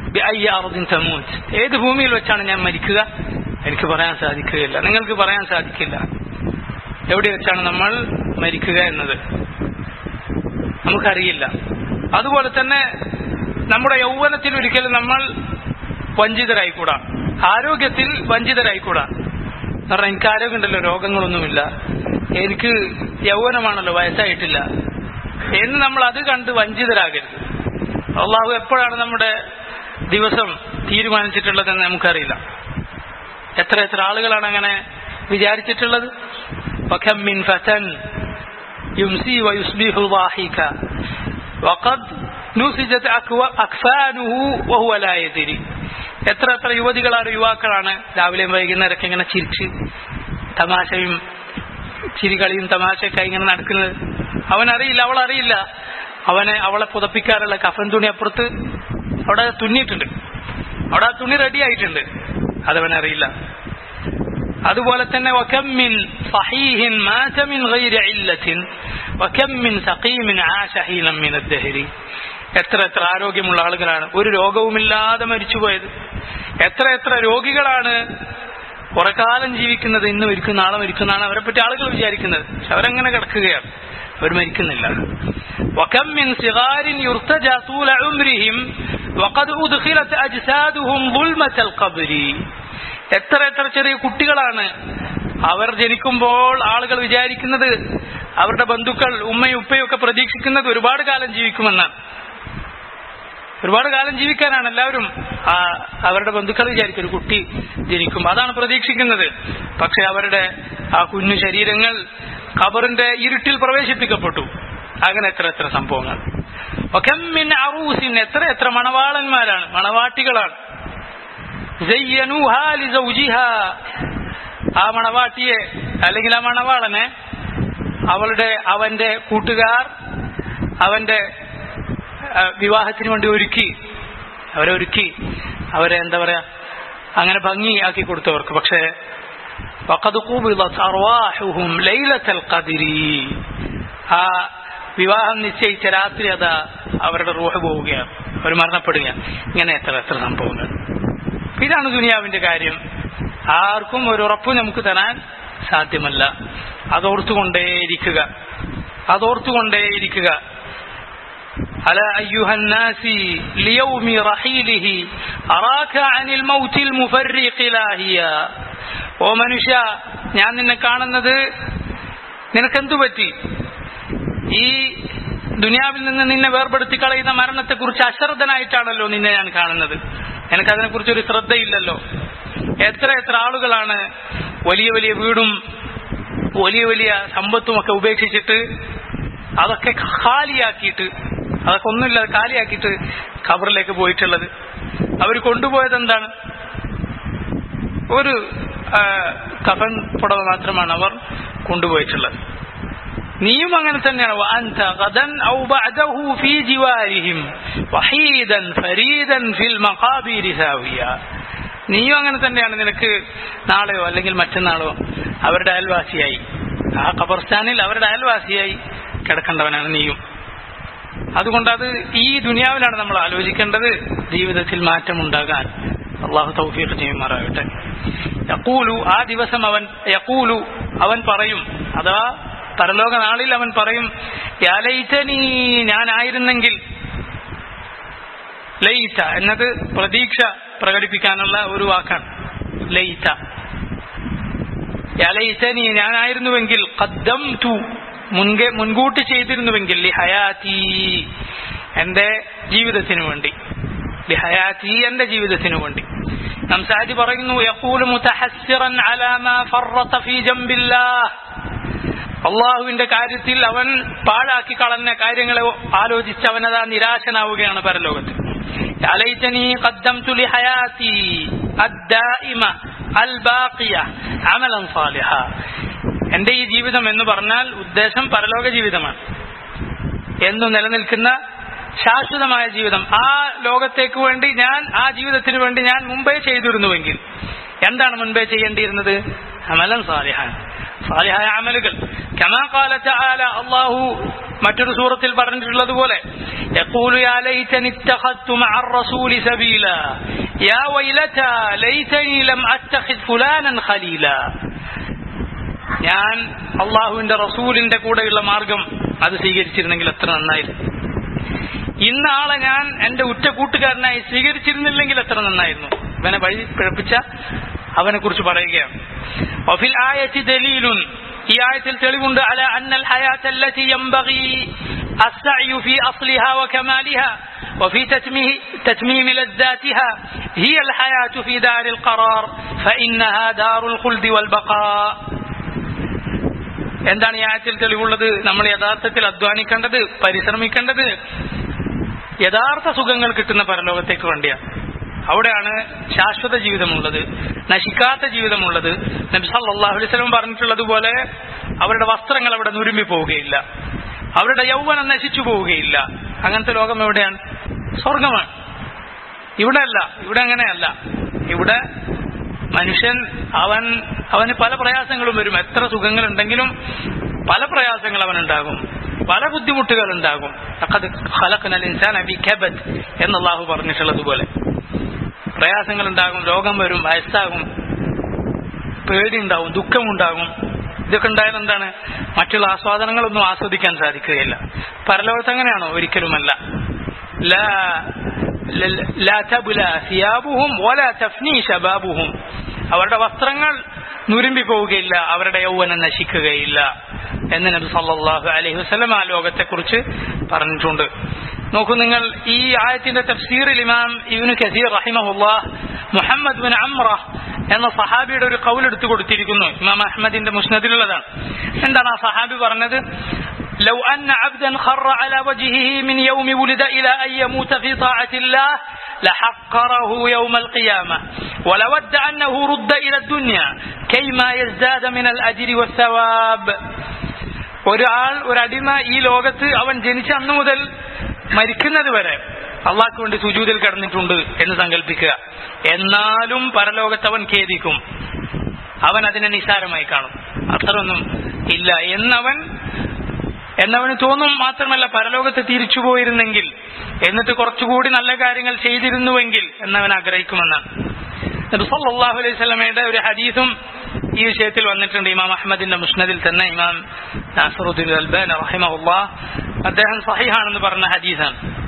തമൂത്ത് ഏത് ഭൂമിയിൽ വെച്ചാണ് ഞാൻ മരിക്കുക എനിക്ക് പറയാൻ സാധിക്കുകയില്ല നിങ്ങൾക്ക് പറയാൻ സാധിക്കില്ല എവിടെ വെച്ചാണ് നമ്മൾ മരിക്കുക എന്നത് നമുക്കറിയില്ല അതുപോലെ തന്നെ നമ്മുടെ യൗവനത്തിൽ ഒരിക്കലും നമ്മൾ വഞ്ചിതരായിക്കൂടാ ആരോഗ്യത്തിൽ വഞ്ചിതരായിക്കൂടാ കാരണം എനിക്ക് ആരോഗ്യമുണ്ടല്ലോ രോഗങ്ങളൊന്നുമില്ല എനിക്ക് യൗവനമാണല്ലോ വയസ്സായിട്ടില്ല എന്ന് നമ്മൾ അത് കണ്ട് വഞ്ചിതരാകരുത് അള്ളാഹു എപ്പോഴാണ് നമ്മുടെ ദിവസം തീരുമാനിച്ചിട്ടുള്ളതെന്ന് നമുക്കറിയില്ല എത്ര എത്ര ആളുകളാണ് അങ്ങനെ വിചാരിച്ചിട്ടുള്ളത് വഖമ്മിൻ ഫതൻ യുംസി വയുസ്ബിഹു ضاحكا وقد نسجت أكفانه وهو لا يدري എത്ര എത്ര യുവതികളാണ് യുവാക്കളാണ് രാവിലെയും വൈകുന്നേരമൊക്കെ ഇങ്ങനെ ചിരിച്ച് തമാശയും ചിരികളിയും തമാശയൊക്കെ ഇങ്ങനെ നടക്കുന്നത് അവനറിയില്ല അവൾ അറിയില്ല അവനെ അവളെ പുതപ്പിക്കാറുള്ള കഫൻ തുണി അപ്പുറത്ത് അവിടെ തുന്നിയിട്ടുണ്ട് അവിടെ ആ തുണി റെഡി ആയിട്ടുണ്ട് അതവനറിയില്ല അതുപോലെ തന്നെ വക്കമ്മിൻ സഹീഹിൻ മാറ്റ മിൻ ഗൈരി ഇല്ലത്തിൻ വക്കമ്മിൻ സഖീമിൻ ആശ ഹീനം മിൻ അദ്ദഹരി എത്ര എത്ര ആരോഗ്യമുള്ള ആളുകളാണ് ഒരു രോഗവുമില്ലാതെ മരിച്ചുപോയത് എത്ര എത്ര രോഗികളാണ് കുറെ കാലം ജീവിക്കുന്നത് ഇന്ന് മരിക്കും നാളെ മരിക്കുന്നതാണ് അവരെ പറ്റി ആളുകൾ വിചാരിക്കുന്നത് പക്ഷെ അവരങ്ങനെ കിടക്കുകയാണ് അവർ മരിക്കുന്നില്ല وكم من صغار يرتجى طول عمرهم وقد أدخلت أجسادهم ظلمة القبر എത്ര എത്ര ചെറിയ കുട്ടികളാണ് അവർ ജനിക്കുമ്പോൾ ആളുകൾ വിചാരിക്കുന്നത് അവരുടെ ബന്ധുക്കൾ ഉമ്മയും ഉപ്പയും ഒക്കെ പ്രതീക്ഷിക്കുന്നത് ഒരുപാട് കാലം ജീവിക്കുമെന്നാണ് ഒരുപാട് കാലം ജീവിക്കാനാണ് എല്ലാവരും ആ അവരുടെ ബന്ധുക്കൾ വിചാരിക്കും ഒരു കുട്ടി ജനിക്കും അതാണ് പ്രതീക്ഷിക്കുന്നത് പക്ഷെ അവരുടെ ആ കുഞ്ഞു ശരീരങ്ങൾ ഖബറിന്റെ ഇരുട്ടിൽ പ്രവേശിപ്പിക്കപ്പെട്ടു അങ്ങനെ എത്ര എത്ര സംഭവങ്ങൾ ഒക്കെമ്മിൻ അറൂസിൻ എത്ര എത്ര മണവാളന്മാരാണ് മണവാട്ടികളാണ് ആ മണവാട്ടിയെ അല്ലെങ്കിൽ ആ മണവാളനെ അവളുടെ അവന്റെ കൂട്ടുകാർ അവന്റെ വിവാഹത്തിന് വേണ്ടി ഒരുക്കി അവരെ ഒരുക്കി അവരെ എന്താ പറയാ അങ്ങനെ ഭംഗിയാക്കി കൊടുത്തവർക്ക് പക്ഷേ ആ വിവാഹം നിശ്ചയിച്ച രാത്രി അതാ അവരുടെ റൂഹ് പോവുകയാണ് അവർ മരണപ്പെടുകയാണ് ഇങ്ങനെ എത്ര എത്ര സംഭവങ്ങൾ ഇതാണ് ദുനിയാവിന്റെ കാര്യം ആർക്കും ഒരു ഉറപ്പ് നമുക്ക് തരാൻ സാധ്യമല്ല അതോർത്തുകൊണ്ടേയിരിക്കുക അതോർത്തുകൊണ്ടേയിരിക്കുക على أيها الناس ليوم رحيله أراك عن الموت المفرق لاهيا ഓ മനുഷ്യ ഞാൻ നിന്നെ കാണുന്നത് നിനക്കെന്തു പറ്റി ഈ ദുനിയാവിൽ നിന്ന് നിന്നെ വേർപെടുത്തി കളയുന്ന മരണത്തെക്കുറിച്ച് അശ്രദ്ധനായിട്ടാണല്ലോ നിന്നെ ഞാൻ കാണുന്നത് എനിക്കതിനെക്കുറിച്ച് ഒരു ശ്രദ്ധയില്ലല്ലോ എത്ര എത്ര ആളുകളാണ് വലിയ വലിയ വീടും വലിയ വലിയ സമ്പത്തും ഒക്കെ ഉപേക്ഷിച്ചിട്ട് അതൊക്കെ ഖാലിയാക്കിയിട്ട് അതൊക്കെ ഒന്നുമില്ല കാലിയാക്കിയിട്ട് ഖബറിലേക്ക് പോയിട്ടുള്ളത് അവർ കൊണ്ടുപോയത് എന്താണ് ഒരു ആ, കഫൻ പുടവ മാത്രമാണ് അവർ കൊണ്ടുപോയിട്ടുള്ളത് നീയും അങ്ങനെ തന്നെയാണ് وأنت غدا أو بعده في جوارهم وحيدا فريدا في المقابر ساويا നീയും അങ്ങനെ തന്നെയാണ് നിനക്ക് നാളെയോ അല്ലെങ്കിൽ മറ്റന്നാളോ അവരുടെ അയൽവാസിയായി ആ ഖബർസ്ഥാനിൽ അവരുടെ അയൽവാസിയായി കിടക്കേണ്ടവനാണ് നീയും അതുകൊണ്ട് അത് ഈ ദുനിയാവിലാണ് നമ്മൾ ആലോചിക്കേണ്ടത് ജീവിതത്തിൽ മാറ്റമുണ്ടാകാൻ അള്ളാഹു തൗഫീഖ് ചെയ്യുമാറാകട്ടെ യക്കൂലു ആ ദിവസം അവൻ യക്കൂലു അവൻ പറയും അഥവാ പരലോക നാളിൽ അവൻ പറയും യാലൈറ്റനീ ഞാനായിരുന്നെങ്കിൽ ലയിച്ച എന്നത് പ്രതീക്ഷ പ്രകടിപ്പിക്കാനുള്ള ഒരു വാക്കാണ് ലയിച്ച യാലൈറ്റനി ഞാനായിരുന്നുവെങ്കിൽ കദ്ദം തു മുൻകെ മുൻകൂട്ടി ചെയ്തിരുന്നുവെങ്കിൽ ലിഹയാത്തി എന്റെ ജീവിതത്തിനു വേണ്ടി ലിഹയാത്തി എന്റെ ജീവിതത്തിനു വേണ്ടി നാം സാജി പറയുന്നു യഖൂലു മുതഹസ്സിറൻ അലാ മാ ഫറത്ത ഫീ ജംബില്ലാഹ് അള്ളാഹുവിന്റെ കാര്യത്തിൽ അവൻ പാഴാക്കി കളഞ്ഞ കാര്യങ്ങളെ ആലോചിച്ച് അവനതാ നിരാശനാവുകയാണ് പരലോകത്ത് അലൈറ്റനി قدمت لحياتي الدائمة الباقية عملا صالحا എന്റെ ഈ ജീവിതം എന്ന് പറഞ്ഞാൽ ഉദ്ദേശം പരലോക ജീവിതമാണ് എന്നു നിലനിൽക്കുന്ന ശാശ്വതമായ ജീവിതം ആ ലോകത്തേക്ക് വേണ്ടി ഞാൻ ആ ജീവിതത്തിന് വേണ്ടി ഞാൻ മുമ്പേ ചെയ്തിരുന്നുവെങ്കിൽ എന്താണ് മുൻപേ ചെയ്യേണ്ടിയിരുന്നത് അമലൻ സാലിഹാൻ സാലിഹായ അമലുകൾ കമാ കാല തആല അല്ലാഹു മറ്റൊരു സൂറത്തിൽ പറഞ്ഞിട്ടുള്ളത് പോലെ يقول يا ليتني اتخذت مع الرسول سبيلا يا ويلتى ليتني لم اتخذ فلانا خليلا ഞാൻ അള്ളാഹുവിന്റെ റസൂലിന്റെ കൂടെയുള്ള മാർഗം അത് സ്വീകരിച്ചിരുന്നെങ്കിൽ എത്ര നന്നായിരുന്നു ഇന്ന ആളെ ഞാൻ എന്റെ ഉറ്റ കൂട്ടുകാരനായി സ്വീകരിച്ചിരുന്നില്ലെങ്കിൽ എത്ര നന്നായിരുന്നു ഇവനെ വഴി പിഴപ്പിച്ച അവനെ കുറിച്ച് പറയുകയാണ് വഫിൽ ആയത്തി ദലീലുൻ ഈ ആയത്തിൽ തെളിവുണ്ട് അല അന്നൽ ഹയാത്ത് التي ينبغي السعي في أصلها وكمالها وفي تتميه تتميم لذاتها هي الحياة في دار القرار فإنها دار الخلد والبقاء എന്താണ് ഈ ആയത്തിൽ തെളിവുള്ളത് നമ്മൾ യഥാർത്ഥത്തിൽ അധ്വാനിക്കേണ്ടത് പരിശ്രമിക്കേണ്ടത് യഥാർത്ഥ സുഖങ്ങൾ കിട്ടുന്ന പരലോകത്തേക്ക് വേണ്ടിയാണ് അവിടെയാണ് ശാശ്വത ജീവിതമുള്ളത് നശിക്കാത്ത ജീവിതമുള്ളത് നബി സല്ലല്ലാഹു അലൈഹി വസല്ലം പറഞ്ഞിട്ടുള്ളത് പോലെ അവരുടെ വസ്ത്രങ്ങൾ അവിടെ നുരുമ്പി പോവുകയില്ല അവരുടെ യൗവനം നശിച്ചു പോവുകയില്ല അങ്ങനത്തെ ലോകം എവിടെയാണ് സ്വർഗമാണ് ഇവിടെ അല്ല ഇവിടെ അങ്ങനെയല്ല ഇവിടെ മനുഷ്യൻ അവൻ അവന് പല പ്രയാസങ്ങളും വരും എത്ര സുഖങ്ങളുണ്ടെങ്കിലും പല പ്രയാസങ്ങൾ അവനുണ്ടാകും പല ബുദ്ധിമുട്ടുകൾ ഉണ്ടാകും എന്ന് അള്ളാഹു പറഞ്ഞിട്ടുള്ളതുപോലെ പ്രയാസങ്ങൾ ഉണ്ടാകും രോഗം വരും വയസ്സാകും പേടിയുണ്ടാവും ദുഃഖമുണ്ടാകും ഇതൊക്കെ ഉണ്ടായാൽ എന്താണ് മറ്റുള്ള ആസ്വാദനങ്ങളൊന്നും ആസ്വദിക്കാൻ സാധിക്കുകയില്ല പരലോകത്ത് അങ്ങനെയാണോ ഒരിക്കലുമല്ല ലാ ലാ തബ്ല സിയാബുഹും വലാ തഫ്നി ശബാബുഹും അവരുടെ വസ്ത്രങ്ങൾ നുരുമ്പി പോവുകയില്ല അവരുടെ യൗവനം നശിക്കുകയില്ല എന്ന് നബി സല്ലല്ലാഹു അലൈഹി വസല്ലം ആ ലോകത്തെക്കുറിച്ച് പറഞ്ഞിട്ടുണ്ട് നോക്കൂ നിങ്ങൾ ഈ ആയത്തിന്റെ തഫ്സീറിൽ ഇമാം ഇബ്നു കസീർ റഹിമഹുല്ലാഹ് മുഹമ്മദ് ബിൻ അമ്ര എന്ന സഹാബിയുടെ ഒരു കൗൽ എടുത്തു കൊടുത്തിരിക്കുന്നു ഇമാം അഹമ്മദിന്റെ മുസ്നദിലുള്ളതാണ് എന്താണ് ആ സഹാബി പറഞ്ഞത് لو أن عبدا خر على وجهه من يوم ولد إلى أن يموت في طاعة الله لحقره يوم القيامة ولود أنه رد إلى الدنيا كيما يزداد من الأجر والثواب ഒരാൾ ഒരടിമ ഈ ലോകത്ത് അവൻ ജനിച്ച അന്നു മുതൽ മരിക്കുന്നത് വരെ അള്ളാഹ്ക്ക് വേണ്ടി സുജൂതിൽ കിടന്നിട്ടുണ്ട് എന്ന് സങ്കല്പിക്കുക എന്നാലും പരലോകത്ത് അവൻ ഖേദിക്കും അവൻ അതിനെ നിസാരമായി കാണും അത്രയൊന്നും ഇല്ല എന്നവൻ എന്നവന് തോന്നും മാത്രമല്ല പരലോകത്ത് തിരിച്ചു പോയിരുന്നെങ്കിൽ എന്നിട്ട് കുറച്ചുകൂടി നല്ല കാര്യങ്ങൾ ചെയ്തിരുന്നുവെങ്കിൽ എന്നവൻ ആഗ്രഹിക്കുമെന്നാണ് നബി സല്ലല്ലാഹു അലൈഹി സ്വലമയുടെ ഒരു ഹദീസും ഈ വിഷയത്തിൽ വന്നിട്ടുണ്ട് ഇമാം അഹമ്മദിന്റെ മുസ്നദിൽ തന്നെ ഇമാം നാസറുദ്ദീൻ അൽബാൻ റഹിമഹുല്ലാ അദ്ദേഹം സഹിഹാണെന്ന് പറഞ്ഞ ഹദീസാണ്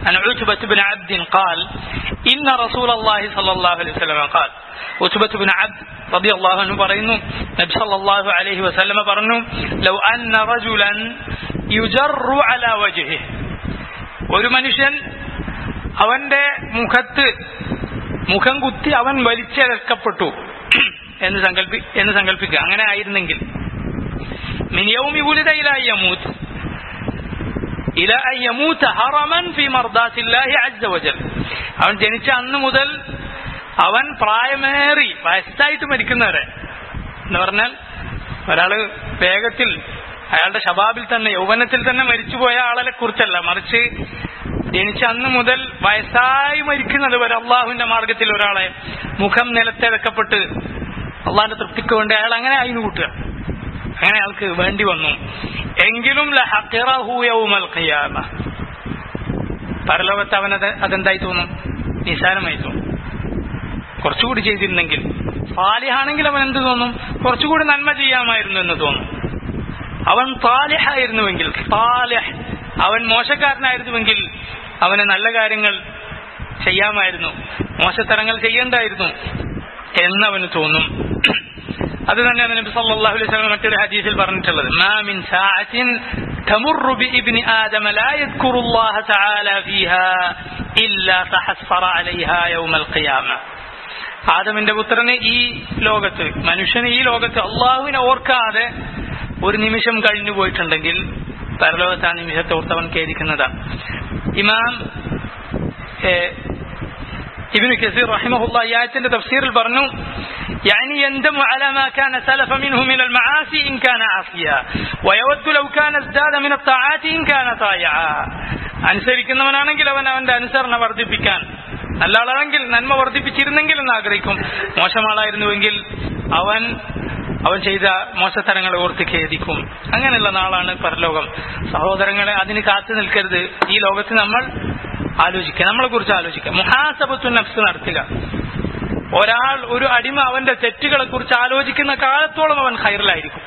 عن عتبة بن عبد قال إن رسول الله صلى الله عليه وسلم قال عتبة بن عبد رضي الله عنه പറയുന്നു നബി സല്ലല്ലാഹു അലൈഹി വസല്ലമ പറഞ്ഞു ലൗ അന്ന റജുലൻ യുജറു അലാ വജ്ഹിഹി ഒരു മനുഷ്യൻ അവന്റെ മുഖത്ത് മുഖം കുത്തി അവൻ വലിച്ചെടുക്കപ്പെട്ടു എന്ന് സങ്കല്പി എന്ന് സങ്കല്പിക്കുക അങ്ങനെ ആയിരുന്നെങ്കിൽ من يوم ولد إلى أن يموت إلى أن يموت هرما في مرضاة الله عز وجل അവൻ ജനിച്ച അന്ന് മുതൽ അവൻ പ്രായമേറി വയസ്സായിട്ട് മരിക്കുന്നവരെ എന്ന് പറഞ്ഞാൽ ഒരാള് വേഗത്തിൽ അയാളുടെ ശബാബിൽ തന്നെ യൗവനത്തിൽ തന്നെ മരിച്ചുപോയ ആളെ കുറിച്ചല്ല മറിച്ച് ജനിച്ച അന്ന് മുതൽ വയസ്സായി മരിക്കുന്നത് വരെ അള്ളാഹുവിന്റെ മാർഗത്തിൽ ഒരാളെ മുഖം നിലത്തെ വെക്കപ്പെട്ട് അള്ളാഹിന്റെ തൃപ്തിക്ക് വേണ്ടി അയാൾ അങ്ങനെ ആയിരുന്നു കൂട്ടുക അങ്ങനെ അയാൾക്ക് വേണ്ടി വന്നു എങ്കിലും ലഹഖിറഹു യൗമൽ ഖിയാമ പരലോകത്ത് അവനത് അതെന്തായി തോന്നും നിസാരമായി തോന്നും കുറച്ചുകൂടി ചെയ്തിരുന്നെങ്കിൽ സാലിഹാണെങ്കിൽ അവൻ എന്ത് തോന്നും കുറച്ചുകൂടി നന്മ ചെയ്യാമായിരുന്നു എന്ന് തോന്നും അവൻ താലിഹായിരുന്നുവെങ്കിൽ താലിഹ് അവൻ മോശക്കാരനായിരുന്നുവെങ്കിൽ അവന് നല്ല കാര്യങ്ങൾ ചെയ്യാമായിരുന്നു മോശത്തരങ്ങൾ ചെയ്യേണ്ടായിരുന്നു എന്നവന് തോന്നും അത് തന്നെയാണ് നബി സല്ലല്ലാഹു അലൈഹി വസല്ലം മറ്റൊരു ഹദീസിൽ പറഞ്ഞിട്ടുള്ളത് മാ മിൻ സാഅത്തിൻ تمر بابن آدم لا يذكر الله تعالى فيها إلا تحسر عليها يوم القيامة ആദമിന്റെ പുത്രന് ഈ ലോകത്ത് മനുഷ്യന് ഈ ലോകത്ത് അള്ളാഹുവിനെ ഓർക്കാതെ ഒരു നിമിഷം കഴിഞ്ഞു പോയിട്ടുണ്ടെങ്കിൽ പരലോകത്ത് ആ നിമിഷത്തെ ഓർത്തവൻ ഖേദിക്കുന്നതാണ് ഇമാം ഇബിന് കസീർ റഹിമഹുല്ല ഈ ആയത്തിന്റെ തഫ്സീറിൽ പറഞ്ഞു يعني يندم على ما كان سلف منه من المعاصي إن كان عاصيا ويود لو كان ازداد من الطاعات إن كان طايعا അനുസരിക്കുന്നവനാണെങ്കിൽ അവൻ അവന്റെ അനുസരണ വർദ്ധിപ്പിക്കാൻ നല്ല ആളാണെങ്കിൽ നന്മ വർദ്ധിപ്പിച്ചിരുന്നെങ്കിൽ എന്ന് ആഗ്രഹിക്കും മോശം ആളായിരുന്നുവെങ്കിൽ അവൻ അവൻ ചെയ്ത മോശത്തരങ്ങളെ ഓർത്ത് ഖേദിക്കും അങ്ങനെയുള്ള നാളാണ് പരലോകം സഹോദരങ്ങളെ അതിന് കാത്തു നിൽക്കരുത് ഈ ലോകത്ത് നമ്മൾ ആലോചിക്കുക നമ്മളെ കുറിച്ച് ആലോചിക്കുക മുഹാസബത്തു നഫ്സ് നടത്തുക ഒരാൾ ഒരു അടിമ അവന്റെ തെറ്റുകളെ കുറിച്ച് ആലോചിക്കുന്ന കാലത്തോളം അവൻ ഹൈറിലായിരിക്കും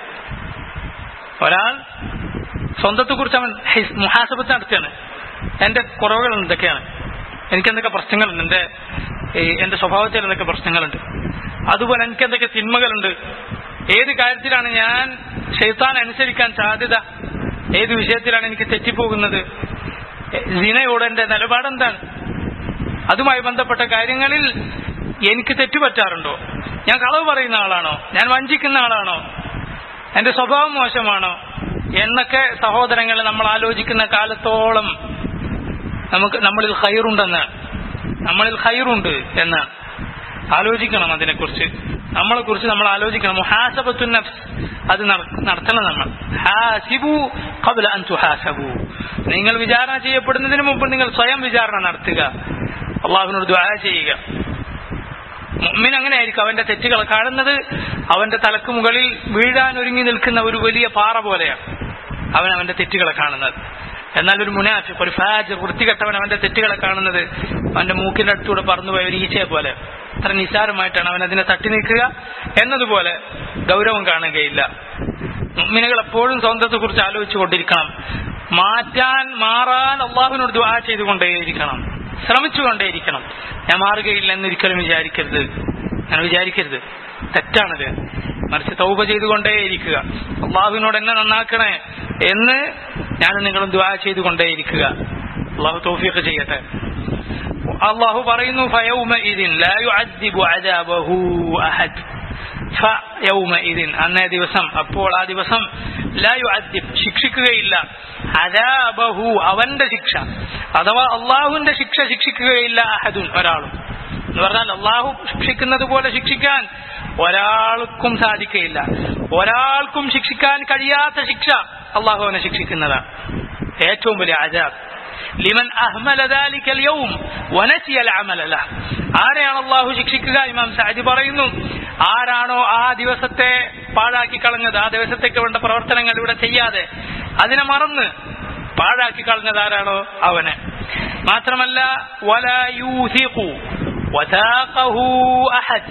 ഒരാൾ സ്വന്തത്തെ കുറിച്ച് അവൻ മുഹാസബത്ത് നടത്തുകയാണ് എന്റെ കുറവുകൾ എന്തൊക്കെയാണ് എനിക്ക് എന്തൊക്കെ പ്രശ്നങ്ങളുണ്ട് എന്റെ എന്റെ സ്വഭാവത്തിൽ എന്തൊക്കെ പ്രശ്നങ്ങളുണ്ട് അതുപോലെ എനിക്ക് എന്തൊക്കെ തിന്മകളുണ്ട് ഏത് കാര്യത്തിലാണ് ഞാൻ ഷെയ്ത്താൻ അനുസരിക്കാൻ സാധ്യത ഏത് വിഷയത്തിലാണ് എനിക്ക് തെറ്റിപ്പോകുന്നത് സിനയോട് എന്റെ നിലപാടെന്താണ് അതുമായി ബന്ധപ്പെട്ട കാര്യങ്ങളിൽ എനിക്ക് തെറ്റുപറ്റാറുണ്ടോ ഞാൻ കളവ് പറയുന്ന ആളാണോ ഞാൻ വഞ്ചിക്കുന്ന ആളാണോ എന്റെ സ്വഭാവം മോശമാണോ എന്നൊക്കെ സഹോദരങ്ങളെ നമ്മൾ ആലോചിക്കുന്ന കാലത്തോളം നമുക്ക് നമ്മളിൽ ഹൈറുണ്ടെന്നാണ് നമ്മളിൽ ഹൈറുണ്ട് എന്നാണ് ആലോചിക്കണം അതിനെക്കുറിച്ച് നമ്മളെ കുറിച്ച് നമ്മൾ ആലോചിക്കണം മുഹാസബത്തു നഫ്സ് അത് നടത്തണം നമ്മൾ ഹാസിബു ഖബ്ല അൻ തുഹാസബു നിങ്ങൾ വിചാരണ ചെയ്യപ്പെടുന്നതിന് മുമ്പ് നിങ്ങൾ സ്വയം വിചാരണ നടത്തുക അള്ളാഹുവിനോട് ദ്വാര ചെയ്യുക മുഅ്മിൻ അങ്ങനെ ആയിരിക്കും അവന്റെ തെറ്റുകൾ കാണുന്നത് അവന്റെ തലക്ക് മുകളിൽ വീഴാൻ ഒരുങ്ങി നിൽക്കുന്ന ഒരു വലിയ പാറ പോലെയാണ് അവൻ അവന്റെ തെറ്റുകളെ കാണുന്നത് എന്നാൽ ഒരു മുനാഫിഖ് ഒരു ഫാജ് വൃത്തികെട്ടവൻ അവന്റെ തെറ്റുകളെ കാണുന്നത് അവന്റെ മൂക്കിന്റെ അടുത്തൂടെ പറന്നുപോയ ഒരു ഈച്ചയെ പോലെ അത്ര നിസാരമായിട്ടാണ് അവൻ അതിനെ തട്ടി നീക്കുക എന്നതുപോലെ ഗൗരവം കാണുകയില്ല മുഅ്മിനുകൾ എപ്പോഴും സ്വന്തത്തെ കുറിച്ച് ആലോചിച്ചു കൊണ്ടിരിക്കണം മാറ്റാൻ മാറാൻ അള്ളാഹുവിനോട് ദുആ ചെയ്തുകൊണ്ടേയിരിക്കണം ശ്രമിച്ചുകൊണ്ടേയിരിക്കണം ഞാൻ മാറുകയില്ല എന്നൊരിക്കലും വിചാരിക്കരുത് ഞാൻ വിചാരിക്കരുത് തെറ്റാണത് മറിച്ച് തൗബ ചെയ്തുകൊണ്ടേയിരിക്കുക അള്ളാഹുവിനോട് എന്നെ നന്നാക്കണേ എന്ന് ഞാൻ നിങ്ങളും ദ്വാ ചെയ്തുകൊണ്ടേയിരിക്കുക അള്ളാഹു തൗഫീഖ് ചെയ്യട്ടെ അള്ളാഹു പറയുന്നു ഫയൗമഇദിൻ ലാ യുഅദ്ദിബു അദാബഹു അഹദ് ഫയൗമഇദിൻ അന്നേ ദിവസം അപ്പോൾ ആ ദിവസം ലാ യുഅദ്ദിബ് ശിക്ഷിക്കുകയില്ല അദാബഹു അവന്റെ ശിക്ഷ അഥവാ അള്ളാഹുവിന്റെ ശിക്ഷ ശിക്ഷിക്കുകയില്ല അഹദുൻ ഒരാളും എന്ന് പറഞ്ഞാൽ അള്ളാഹു ശിക്ഷിക്കുന്നത് പോലെ ശിക്ഷിക്കാൻ ഒരാൾക്കും സാധിക്കുകയില്ല ഒരാൾക്കും ശിക്ഷിക്കാൻ കഴിയാത്ത ശിക്ഷ അള്ളാഹു അവനെ ശിക്ഷിക്കുന്നതാണ് ഏറ്റവും വലിയ അജാബ് ലിമൻ അഹ്മല ذلك اليوم ونسي العمل له ആരെയാണ് അള്ളാഹു ശിക്ഷിക്കുക ഇമാം സാജി പറയുന്നു ആരാണോ ആ ദിവസത്തെ പാഴാക്കി കളഞ്ഞത് ആ ദിവസത്തേക്ക് വേണ്ട പ്രവർത്തനങ്ങൾ ഇവിടെ ചെയ്യാതെ അതിനെ മറന്ന് പാഴാക്കി കളഞ്ഞത് ആരാണോ അവന് മാത്രമല്ല വല യൂസിഖു വസാഖഹു അഹദ്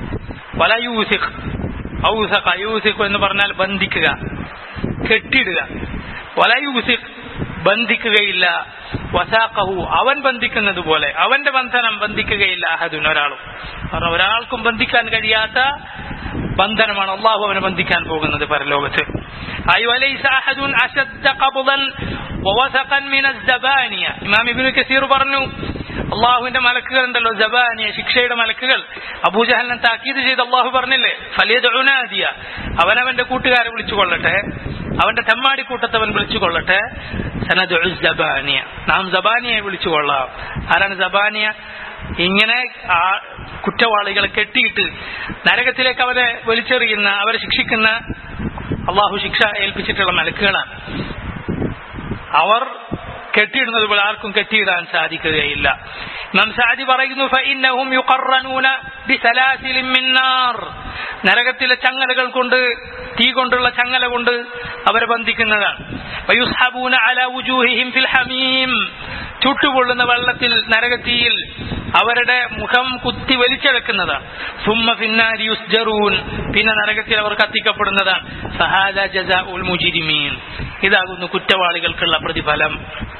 വല യൂസിഖ് ഔസഖ യൂസിഖ് എന്ന് പറഞ്ഞാൽ ബന്ധിക്കുക കെട്ടിടുക വല യൂസിഖ് ബന്ധിക്കുകയില്ല വസാഖഹു അവൻ ബന്ധിക്കുന്നത് പോലെ അവന്റെ ബന്ധനം ബന്ധിക്കുകയില്ല അഹദുൻ ഒരാളും കാരണം ഒരാൾക്കും ബന്ധിക്കാൻ കഴിയാത്ത ബന്ധനമാണ് അള്ളാഹു അവനെ ബന്ധിക്കാൻ പോകുന്നത് പരലോകത്ത് أي وليس أحد أشد قبضا ووثقا من الزبانية ഇമാം ഇബ്നു കസീർ പറഞ്ഞു അള്ളാഹുവിന്റെ മലക്കുകൾ ഉണ്ടല്ലോ ജബാനിയ ശിക്ഷയുടെ മലക്കുകൾ അബൂജഹലിനെ താക്കീത് ചെയ്ത് അള്ളാഹു പറഞ്ഞില്ലേ ഫലിയത് ഉനാദിയ അവനവന്റെ കൂട്ടുകാരെ വിളിച്ചുകൊള്ളട്ടെ അവന്റെ തെമ്മാടി കൂട്ടത്തവൻ വിളിച്ചുകൊള്ളട്ടെ സനദ് ജബാനിയ നാം ജബാനിയെ വിളിച്ചുകൊള്ളാം ആരാണ് ജബാനിയ ഇങ്ങനെ ആ കുറ്റവാളികളെ കെട്ടിയിട്ട് നരകത്തിലേക്ക് അവരെ വലിച്ചെറിയുന്ന അവരെ ശിക്ഷിക്കുന്ന അള്ളാഹു ശിക്ഷ ഏൽപ്പിച്ചിട്ടുള്ള മലക്കുകളാണ് അവർ കെട്ടിയിടുന്നത് പോലെ ആർക്കും കെട്ടിയിടാൻ സാധിക്കുകയില്ല ഇമാം സാദി പറയുന്നു ഫഇന്നഹും യുഖറനൂന ബിസലാസിലിൻ മിൻ നാർ നരകത്തിലെ ചങ്ങലകൾ കൊണ്ട് തീ കൊണ്ടുള്ള ചങ്ങല കൊണ്ട് അവരെ ബന്ധിക്കുന്നതാണ് വയുസ്ഹബൂന അല വുജൂഹിഹിം ഫിൽ ഹമീം ചുട്ടുപൊള്ളുന്ന വെള്ളത്തിൽ നരകത്തീയിൽ അവരുടെ മുഖം കുത്തി വലിച്ചെടുക്കുന്നതാണ് സുമ്മ ഫിന്നാരി യുസ്ജറൂൻ പിന്നെ നരകത്തിൽ അവർ കത്തിക്കപ്പെടുന്നതാണ് സഹാദ ജസാ ഉൽ മുജിരിമീൻ ഇതാകുന്നു കുറ്റവാളികൾക്കുള്ള പ്രതിഫലം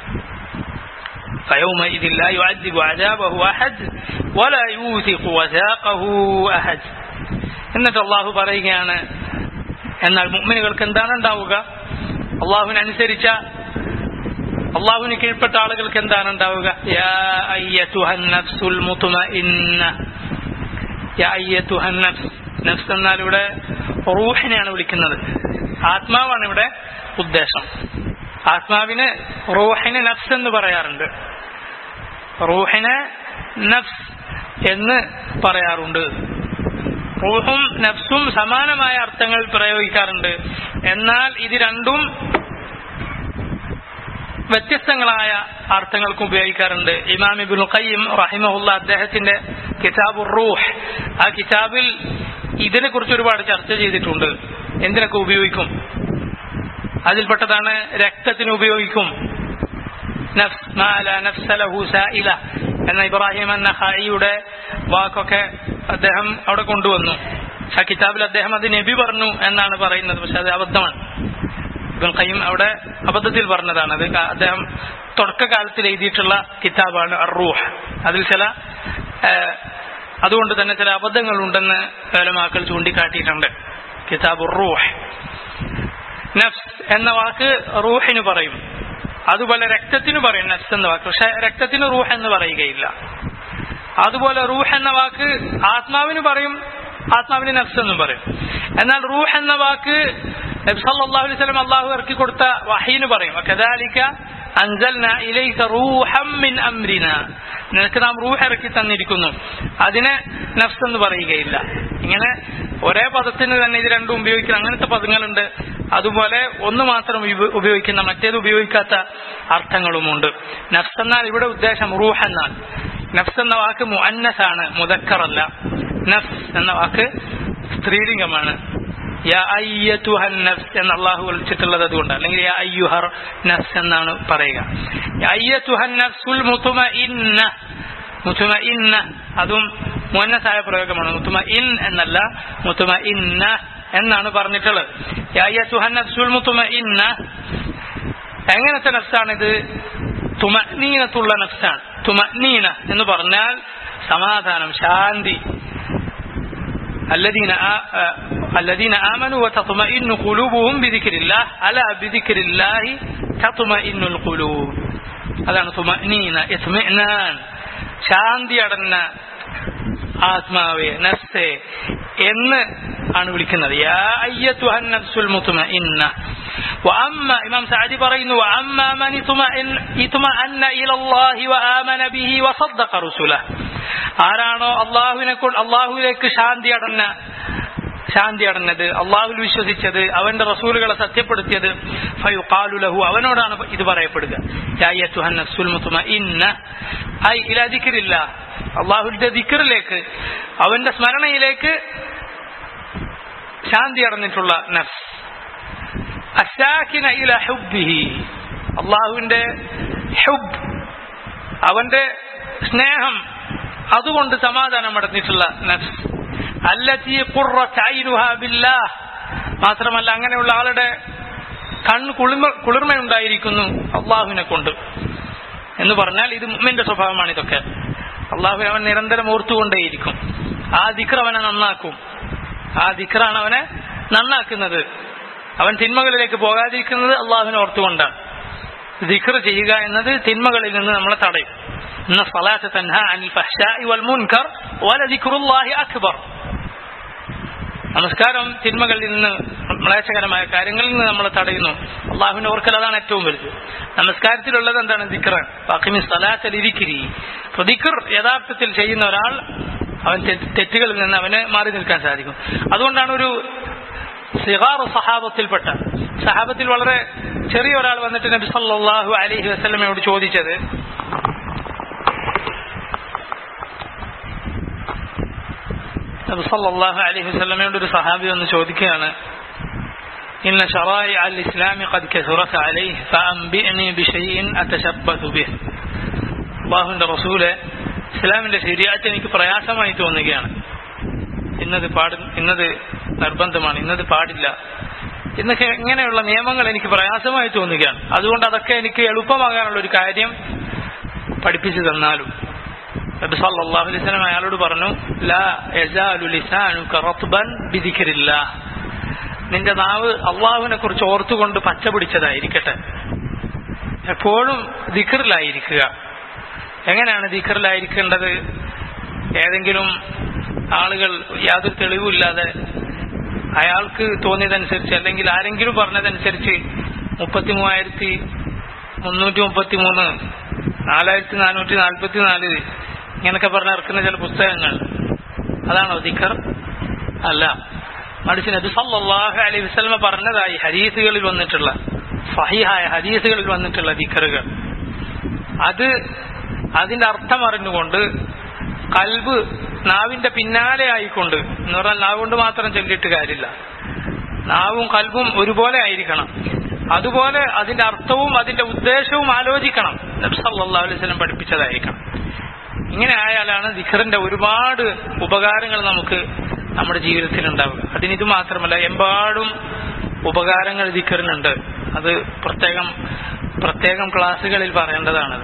فيومئذ لا يعذب عذابه أحد ولا يوثق وثاقه أحد എന്നിട്ട് അള്ളാഹു പറയുകയാണ് എന്നാൽ മുഅ്മിനുകൾക്ക് എന്താണ് ഉണ്ടാവുക അള്ളാഹുവിനനുസരിച്ച അള്ളാഹുവിന് കീഴ്പ്പെട്ട ആളുകൾക്ക് എന്താണ് ഉണ്ടാവുക യാ അയ്യത്തുഹൻ നഫ്സുൽ മുത്മഇന്ന യാ അയ്യത്തുഹൻ നഫ്സ് നഫ്സ് എന്നാൽ ഇവിടെ റൂഹിനെയാണ് വിളിക്കുന്നത് ആത്മാവാണ് ഇവിടെ ഉദ്ദേശം ആത്മാവിന് റൂഹിന് നഫ്സ് എന്ന് പറയാറുണ്ട് റൂഹിന് നഫ്സ് എന്ന് പറയാറുണ്ട് റൂഹും നഫ്സും സമാനമായ അർത്ഥങ്ങൾ പ്രയോഗിക്കാറുണ്ട് എന്നാൽ ഇത് രണ്ടും വ്യത്യസ്തങ്ങളായ അർത്ഥങ്ങൾക്ക് ഉപയോഗിക്കാറുണ്ട് ഇമാം ഇബുൽ ഖയ്യിം റഹിമഹുല്ല അദ്ദേഹത്തിന്റെ കിതാബു റൂഹ് ആ കിതാബിൽ ഇതിനെ കുറിച്ച് ഒരുപാട് ചർച്ച ചെയ്തിട്ടുണ്ട് എന്തിനൊക്കെ ഉപയോഗിക്കും അതിൽപ്പെട്ടതാണ് രക്തത്തിന് ഉപയോഗിക്കും നഫ്സ് മാല നഫ്സലഹു സായില എന്ന ഇബ്രാഹിം എന്ന ഹായിയുടെ വാക്കൊക്കെ അദ്ദേഹം അവിടെ കൊണ്ടുവന്നു ആ കിതാബിൽ അദ്ദേഹം അത് നബി പറഞ്ഞു എന്നാണ് പറയുന്നത് പക്ഷെ അത് അബദ്ധമാണ് ഇബൻ ഖയ്യിം അവിടെ അബദ്ധത്തിൽ പറഞ്ഞതാണ് അത് അദ്ദേഹം തുടക്കകാലത്തിൽ എഴുതിയിട്ടുള്ള കിതാബാണ് അറൂഹ് അതിൽ ചില അതുകൊണ്ട് തന്നെ ചില അബദ്ധങ്ങൾ ഉണ്ടെന്ന് വേലമാക്കൾ ചൂണ്ടിക്കാട്ടിയിട്ടുണ്ട് കിതാബ് റൂഹ് നഫ്സ് എന്ന വാക്ക് റൂഹിന് പറയും അതുപോലെ രക്തത്തിന് പറയും നഫ്സ് എന്ന വാക്ക് പക്ഷെ രക്തത്തിന് റൂഹ് എന്ന് പറയുകയില്ല അതുപോലെ റൂഹ് എന്ന വാക്ക് ആത്മാവിന് പറയും ആത്മാവിന് നഫ്സ് എന്നും പറയും എന്നാൽ റൂഹ് എന്ന വാക്ക് നബി സല്ലല്ലാഹു അലൈഹി വസല്ലം അള്ളാഹു ഇറക്കി കൊടുത്ത വഹീന് പറയും കദാലിക അൻസൽന ഇലൈക റൂഹം മിൻ അംരിന നിനക്ക് നാം റൂഹ് ഇറക്കി തന്നിരിക്കുന്നു അതിനെ നഫ്സ് എന്ന് പറയുകയില്ല ഇങ്ങനെ ഒരേ പദത്തിന് തന്നെ ഇത് രണ്ടും ഉപയോഗിക്കുന്ന അങ്ങനത്തെ പദങ്ങളുണ്ട് അതുപോലെ ഒന്ന് മാത്രം ഉപയോഗിക്കുന്ന മറ്റേത് ഉപയോഗിക്കാത്ത അർത്ഥങ്ങളുമുണ്ട് നഫ്സ് എന്നാൽ ഇവിടെ ഉദ്ദേശം റൂഹ് എന്നാൽ നഫ്സ് എന്ന വാക്ക് മുഅന്നസാണ് മുദക്കറല്ല നഫ്സ് എന്ന വാക്ക് സ്ത്രീലിംഗമാണ് യാ അയ്യത്തുഹൻ നഫ്സ് എന്ന് അള്ളാഹു വിളിച്ചിട്ടുള്ളത് അതുകൊണ്ട് അല്ലെങ്കിൽ യാ അയ്യുഹർ നഫ്സ് എന്നാണ് പറയുക യാ അയ്യത്തുഹൻ നഫ്സുൽ മുത്തുമ ഇന്ന മുത്തുമ ഇന്ന അതും മുന്നസായ പ്രയോഗമാണ് മുത്തുമ ഇൻ എന്നല്ല മുത്തുമ ഇന്ന എന്നാണ് പറഞ്ഞിട്ടുള്ളത് യാ അയ്യത്തുഹൻ നഫ്സുൽ മുത്തുമ ഇന്ന എങ്ങനത്തെ നഫ്സാണിത് തുമനീനത്തുള്ള നഫ്സാണ് തുമനീന എന്ന് പറഞ്ഞാൽ സമാധാനം ശാന്തി الذين الذين آمنوا وتطمئن قلوبهم بذكر الله ألا بذكر الله تطمئن القلوب അതാണ് തുമനീന ഇത്മിനാൻ ശാന്തി അടന്ന ആത്മാവെ നഫ്സെ എന്ന് ആണ് വിളിക്കുന്നത് യാ അയ്യത്തുഹൻ നഫ്സുൽ മുത്മഇന്ന وأما إمام سعدي പറയുന്നു وأما من اطمئن اطمأن إلى الله وآمن به وصدق رسله ആരാണോ അള്ളാഹുവിനെ കൊണ്ട് അള്ളാഹുവിലേക്ക് ശാന്തി അടന്ന ശാന്തി അടഞ്ഞത് അള്ളാഹുൽ വിശ്വസിച്ചത് അവന്റെ റസൂലുകളെ സത്യപ്പെടുത്തിയത് ലഹു അവനോടാണ് ഇത് പറയപ്പെടുക അള്ളാഹുവിന്റെ ദിക്കറിലേക്ക് അവന്റെ സ്മരണയിലേക്ക് ശാന്തി അടഞ്ഞിട്ടുള്ള നഫ്സ് അശാഖിന ഇല ഹുബ്ബിഹി അള്ളാഹുവിന്റെ ഹുബ് അവന്റെ സ്നേഹം അതുകൊണ്ട് സമാധാനം അടഞ്ഞിട്ടുള്ള നഫ്സ് അല്ലത്തി ബില്ലാഹ് മാത്രമല്ല അങ്ങനെയുള്ള ആളുടെ കണ്ണ് കുളിർമ കുളിർമയുണ്ടായിരിക്കുന്നു അള്ളാഹുവിനെ കൊണ്ട് എന്ന് പറഞ്ഞാൽ ഇത് മുമ്മിന്റെ സ്വഭാവമാണ് ഇതൊക്കെ അള്ളാഹു അവൻ നിരന്തരം ഓർത്തുകൊണ്ടേയിരിക്കും ആ ദിക്ർ അവനെ നന്നാക്കും ആ ദിക്റാണ് അവനെ നന്നാക്കുന്നത് അവൻ തിന്മകളിലേക്ക് പോകാതിരിക്കുന്നത് അള്ളാഹുവിനെ ഓർത്തുകൊണ്ടാണ് ദിക്ർ ചെയ്യുക എന്നത് തിന്മകളിൽ നിന്ന് നമ്മളെ തടയും ഇന്ന സ്വലാത്ത് തൻഹ അനിൽ ഫഹ്ശാഇ വൽ മുൻകർ വല ദിക്റുല്ലാഹി അക്ബർ നമസ്കാരം തിന്മകളിൽ നിന്ന് മ്ലേച്ഛകരമായ കാര്യങ്ങളിൽ നിന്ന് നമ്മളെ തടയുന്നു അള്ളാഹുവിന്റെ ഓർക്കൽ അതാണ് ഏറ്റവും വലുത് നമസ്കാരത്തിലുള്ളത് എന്താണ് ദിക്ർ ബാക്കി സ്ഥലാത്തിൽ ഇരിക്കിരി അപ്പൊ ദിക്ർ യഥാർത്ഥത്തിൽ ചെയ്യുന്ന ഒരാൾ അവൻ തെറ്റുകളിൽ നിന്ന് അവന് മാറി നിൽക്കാൻ സാധിക്കും അതുകൊണ്ടാണ് ഒരു സിഹാർ സഹാബത്തിൽപ്പെട്ട സഹാബത്തിൽ വളരെ ചെറിയ ഒരാൾ വന്നിട്ട് നബി സല്ലല്ലാഹു അലൈഹി വസല്ലമയോട് ചോദിച്ചത് നബി സല്ലല്ലാഹു അലൈഹി വസല്ലമയോട് ഒരു സഹാബി വന്ന് ചോദിക്കുകയാണ് إن شرائع الإسلام قد كثرت عليه فأنبئني بشيء أتشبث به അള്ളാഹുവിന്റെ റസൂല് ഇസ്ലാമിന്റെ ശരിയാറ്റ് എനിക്ക് പ്രയാസമായി തോന്നുകയാണ് ഇന്നത് പാടും ഇന്നത് നിർബന്ധമാണ് ഇന്നത് പാടില്ല എന്നൊക്കെ ഇങ്ങനെയുള്ള നിയമങ്ങൾ എനിക്ക് പ്രയാസമായി തോന്നുകയാണ് അതുകൊണ്ട് അതൊക്കെ എനിക്ക് എളുപ്പമാകാനുള്ള ഒരു കാര്യം പഠിപ്പിച്ചു തന്നാലും നബി സല്ലല്ലാഹു അലൈഹി വസല്ലം അയാളോട് പറഞ്ഞു ലാ യസാലു ലിസാനുക റത്ബൻ ബിദിക്രില്ലാഹ് നിന്റെ നാവ് അള്ളാഹുവിനെ കുറിച്ച് ഓർത്തുകൊണ്ട് പച്ച പിടിച്ചതായിരിക്കട്ടെ എപ്പോഴും ദിക്കറിലായിരിക്കുക എങ്ങനെയാണ് ദിക്കറിലായിരിക്കേണ്ടത് ഏതെങ്കിലും ആളുകൾ യാതൊരു തെളിവുമില്ലാതെ അയാൾക്ക് തോന്നിയതനുസരിച്ച് അല്ലെങ്കിൽ ആരെങ്കിലും പറഞ്ഞതനുസരിച്ച് മുപ്പത്തി മൂവായിരത്തി മുന്നൂറ്റി മുപ്പത്തി മൂന്ന് നാലായിരത്തി നാനൂറ്റി നാൽപ്പത്തി നാല് ഇങ്ങനൊക്കെ പറഞ്ഞ് ഇറക്കുന്ന ചില പുസ്തകങ്ങൾ അതാണോ ദിക്കർ അല്ല മറിച്ച് നബി സല്ലല്ലാഹു അലൈഹി വസല്ലമ പറഞ്ഞതായി ഹദീസുകളിൽ വന്നിട്ടുള്ള സഹിഹായ ഹദീസുകളിൽ വന്നിട്ടുള്ള ദിക്കറുകൾ അത് അതിന്റെ അർത്ഥം അറിഞ്ഞുകൊണ്ട് കൽബ് നാവിന്റെ പിന്നാലെ ആയിക്കൊണ്ട് എന്ന് പറഞ്ഞാൽ നാവ് കൊണ്ട് മാത്രം ചൊല്ലിയിട്ട് കാര്യമില്ല നാവും കൽബും ഒരുപോലെ ആയിരിക്കണം അതുപോലെ അതിന്റെ അർത്ഥവും അതിന്റെ ഉദ്ദേശവും ആലോചിക്കണം നബി സല്ലല്ലാഹു അലൈഹി വസല്ലം പഠിപ്പിച്ചതായിരിക്കണം ഇങ്ങനെ ആയാലാണ് ദിഖറിന്റെ ഒരുപാട് ഉപകാരങ്ങൾ നമുക്ക് നമ്മുടെ ജീവിതത്തിൽ ഉണ്ടാവുക അതിനിത് മാത്രമല്ല എമ്പാടും ഉപകാരങ്ങൾ ദിഖറിനുണ്ട് അത് പ്രത്യേകം പ്രത്യേകം ക്ലാസ്സുകളിൽ പറയേണ്ടതാണത്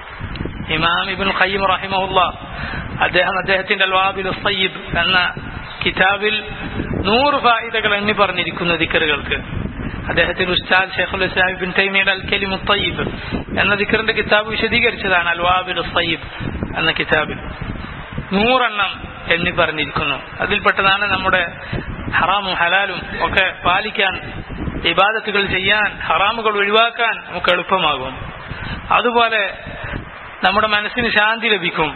ഇമാം ഇബിൻ ഖയ്യിം റഹിമഹുല്ല അദ്ദേഹം അദ്ദേഹത്തിന്റെ അൽവാബിൽ സയ്യിദ് എന്ന കിതാബിൽ നൂറ് ഫായിദകൾ എണ്ണി പറഞ്ഞിരിക്കുന്നു ദിക്കറുകൾക്ക് അദ്ദേഹത്തിന്റെ ഉസ്താദ് ഷെയ്ഖുൽ ഇസ്ലാം ബിൻ തൈമിയുടെ അൽ കലിമു തയ്യിബ് എന്ന ദിക്കറിന്റെ കിതാബ് വിശദീകരിച്ചതാണ് അൽവാബിൽ സയ്യിബ് എന്ന കിതാബിൽ നൂറെണ്ണം എണ്ണി പറഞ്ഞിരിക്കുന്നു അതിൽപ്പെട്ടതാണ് നമ്മുടെ ഹറാമും ഹലാലും ഒക്കെ പാലിക്കാൻ ഇബാദത്തുകൾ ചെയ്യാൻ ഹറാമുകൾ ഒഴിവാക്കാൻ നമുക്ക് എളുപ്പമാകും അതുപോലെ നമ്മുടെ മനസ്സിന് ശാന്തി ലഭിക്കും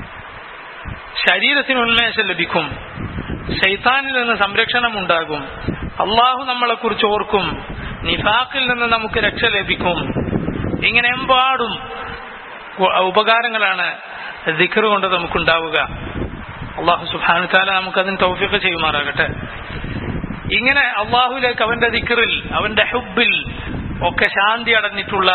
ശരീരത്തിന് ഉന്മേഷം ലഭിക്കും ശൈത്താനിൽ നിന്ന് സംരക്ഷണം ഉണ്ടാകും അള്ളാഹു നമ്മളെ കുറിച്ച് ഓർക്കും നിഫാഖിൽ നിന്ന് നമുക്ക് രക്ഷ ലഭിക്കും ഇങ്ങനെ എമ്പാടും ഉപകാരങ്ങളാണ് ദിക്കർ കൊണ്ട് നമുക്കുണ്ടാവുക അള്ളാഹു സുബാനു താല നമുക്കതിന് തൗഫിക്ക് ചെയ്യുമാറാകട്ടെ ഇങ്ങനെ അള്ളാഹുലേക്ക് അവന്റെ ദിക്കറിൽ അവന്റെ ഹുബിൽ ഒക്കെ ശാന്തി അടഞ്ഞിട്ടുള്ള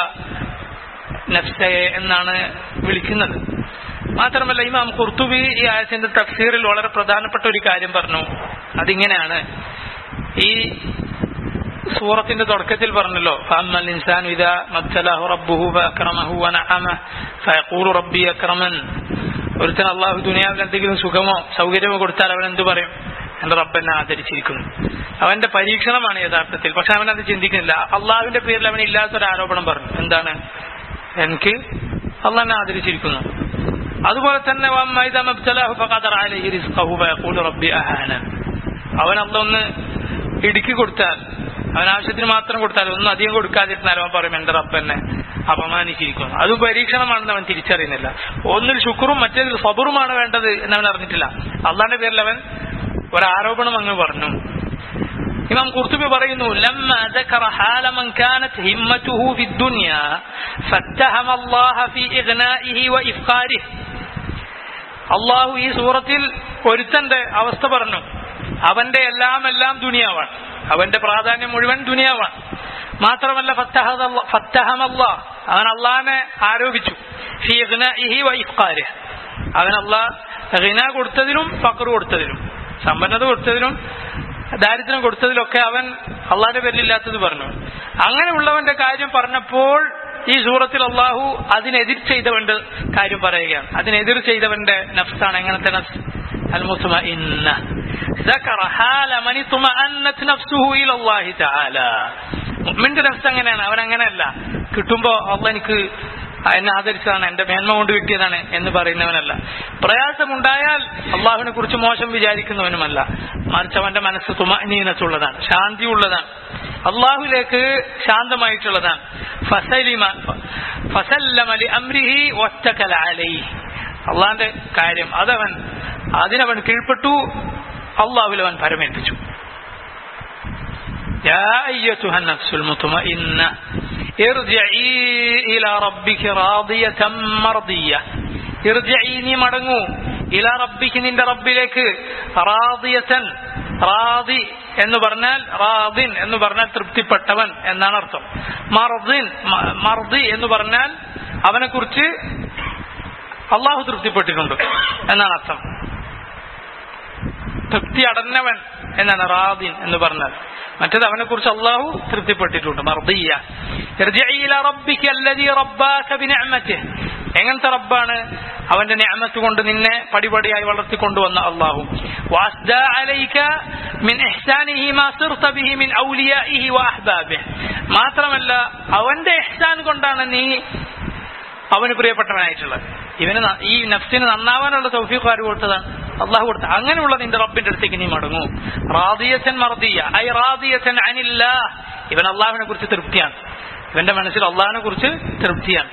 നഫ്സയെ എന്നാണ് വിളിക്കുന്നത് മാത്രമല്ല ഇമാം കുർത്തുബി ഈ ആയത്തിന്റെ തഫ്സീറിൽ വളരെ പ്രധാനപ്പെട്ട ഒരു കാര്യം പറഞ്ഞു അതിങ്ങനെയാണ് ഈ സൂറത്തിന്റെ തുടക്കത്തിൽ പറഞ്ഞല്ലോ ഫഅമ്മൽ ഇൻസാനു ഇദാ മബ്തലഹു റബ്ബുഹു ഫഅക്രമഹു വനഅമ ഫയഖൂലു റബ്ബി അക്രമൻ ഒരുത്തൻ അള്ളാഹു ദുനിയാവിൽ എന്തെങ്കിലും സുഖമോ സൗകര്യമോ കൊടുത്താൽ അവൻ എന്തു പറയും എന്റെ റബ്ബെന്നെ ആദരിച്ചിരിക്കുന്നു അവന്റെ പരീക്ഷണമാണ് യഥാർത്ഥത്തിൽ പക്ഷെ അവൻ അത് ചിന്തിക്കുന്നില്ല അള്ളാഹുവിന്റെ പേരിൽ അവൻ ഇല്ലാത്തൊരു ആരോപണം പറഞ്ഞു എന്താണ് എനിക്ക് അള്ളാഹനെ ആദരിച്ചിരിക്കുന്നു അതുപോലെ തന്നെ അവൻ അല്ല ഒന്ന് ഇടുക്കി കൊടുത്താൽ അവൻ ആവശ്യത്തിന് മാത്രം കൊടുത്താൽ ഒന്നും അധികം കൊടുക്കാതിരുന്നാൽ അവൻ പറയും എന്റെ റബ്ബെന്നെ അപമാനിച്ചിരിക്കുന്നു അതും പരീക്ഷണമാണെന്ന് അവൻ തിരിച്ചറിയുന്നില്ല ഒന്നിൽ ശുക്റും മറ്റേതിൽ സബറുമാണ് വേണ്ടത് എന്നവൻ അറിഞ്ഞിട്ടില്ല അള്ളാന്റെ പേരിൽ അവൻ ഒരാരോപണം അങ്ങ് പറഞ്ഞു ഇമാം കുർത്തുബി പറയുന്നു ലമ്മ ذكر حال من كانت همته في الدنيا فاتهم الله في إغنائه وإفقاره അള്ളാഹു ഈ സൂറത്തിൽ ഒരുത്തന്റെ അവസ്ഥ പറഞ്ഞു അവന്റെ എല്ലാം എല്ലാം ദുനിയാവാണ് അവന്റെ പ്രാധാന്യം മുഴുവൻ ദുനിയാവാണ് മാത്രമല്ല ഫത്തഹമല്ല അവൻ അള്ളാഹിനെ ആരോപിച്ചു ഫി ഇഗ്നാഇഹി വ ഇഫ്ഖാരിഹ് അവൻ അള്ളാഹ് ഹിന കൊടുത്തതിലും ഫക്ർ കൊടുത്തതിലും സമ്പന്നത കൊടുത്തതിലും ദാരിദ്ര്യം കൊടുത്തതിലൊക്കെ അവൻ അള്ളാഹിന്റെ പേരിലില്ലാത്തത് പറഞ്ഞു അങ്ങനെയുള്ളവന്റെ കാര്യം പറഞ്ഞപ്പോൾ ഈ സൂറത്തിൽ അള്ളാഹു അതിനെതിർ ചെയ്തവന്റെ കാര്യം പറയുകയാണ് അതിനെതിർ ചെയ്തവന്റെ നഫ്സാണ് എങ്ങനത്തെ നഫ്സ് المطمئنة ذكر حال من اطمأنت نفسه إلى الله تعالى മുഅ്മിന്റെ നഫ്സ് അങ്ങനെയാണ് അവൻ അങ്ങനെയല്ല കിട്ടുമ്പോ അള്ള എനിക്ക് എന്നെ ആദരിച്ചതാണ് എന്റെ മേന്മ കൊണ്ട് കിട്ടിയതാണ് എന്ന് പറയുന്നവനല്ല പ്രയാസമുണ്ടായാൽ അള്ളാഹുവിനെ കുറിച്ച് മോശം വിചാരിക്കുന്നവനുമല്ല മറിച്ച് അവന്റെ മനസ്സ് തുമനീനത്തുള്ളതാണ് ശാന്തി ഉള്ളതാണ് അള്ളാഹുലേക്ക് ശാന്തമായിട്ടുള്ളതാണ് ഫസലിമ ഫസല്ലമലി അംരിഹി ഒറ്റക്കല അലൈ അള്ളാന്റെ കാര്യം അതവൻ അതിനവൻ കീഴ്പ്പെട്ടു അള്ളാഹുൽ അവൻ പരമേൽപ്പിച്ചു يا أيتها النفس المطمئنة ارجعي إلى ربك راضية مرضية ارجعي നീ മടങ്ങൂ ഇല റബ്ബിക്ക് നിന്റെ റബ്ബിലേക്ക് റാദിയത്തൻ റാദി എന്ന് പറഞ്ഞാൽ റാദിൻ എന്ന് പറഞ്ഞാൽ തൃപ്തിപ്പെട്ടവൻ എന്നാണ് അർത്ഥം മർദിൻ മർദി എന്ന് പറഞ്ഞാൽ അവനെ കുറിച്ച് അള്ളാഹു തൃപ്തിപ്പെട്ടിട്ടുണ്ട് എന്നാണ് അർത്ഥം തൃപ്തി അടഞ്ഞവൻ എന്നാണ് റാദിൻ എന്ന് പറഞ്ഞാൽ മറ്റത് അവനെ കുറിച്ച് അള്ളാഹു തൃപ്തിപ്പെട്ടിട്ടുണ്ട് മർദിയ എങ്ങനത്തെ റബ്ബാണ് അവന്റെ ഞാമത്ത് കൊണ്ട് നിന്നെ പടിപടിയായി വളർത്തിക്കൊണ്ടുവന്ന അള്ളാഹു മാത്രമല്ല അവന്റെ എഹ്സാൻ കൊണ്ടാണ് നീ അവന് പ്രിയപ്പെട്ടവനായിട്ടുള്ളത് ഇവന് ഈ നഫ്സിന് നന്നാവാനുള്ള തൗഫീഖ് ആര് കൊടുത്തതാണ് അള്ളാഹു കൊടുത്ത അങ്ങനെയുള്ള നിന്റെ റബ്ബിന്റെ അടുത്തേക്ക് നീ മടങ്ങൂ റാദിയച്ചൻ മർദിയ ഐ റാദിയച്ചൻ അനില്ല ഇവൻ അള്ളാഹുവിനെ കുറിച്ച് തൃപ്തിയാണ് ഇവന്റെ മനസ്സിൽ അള്ളാഹിനെ കുറിച്ച് തൃപ്തിയാണ്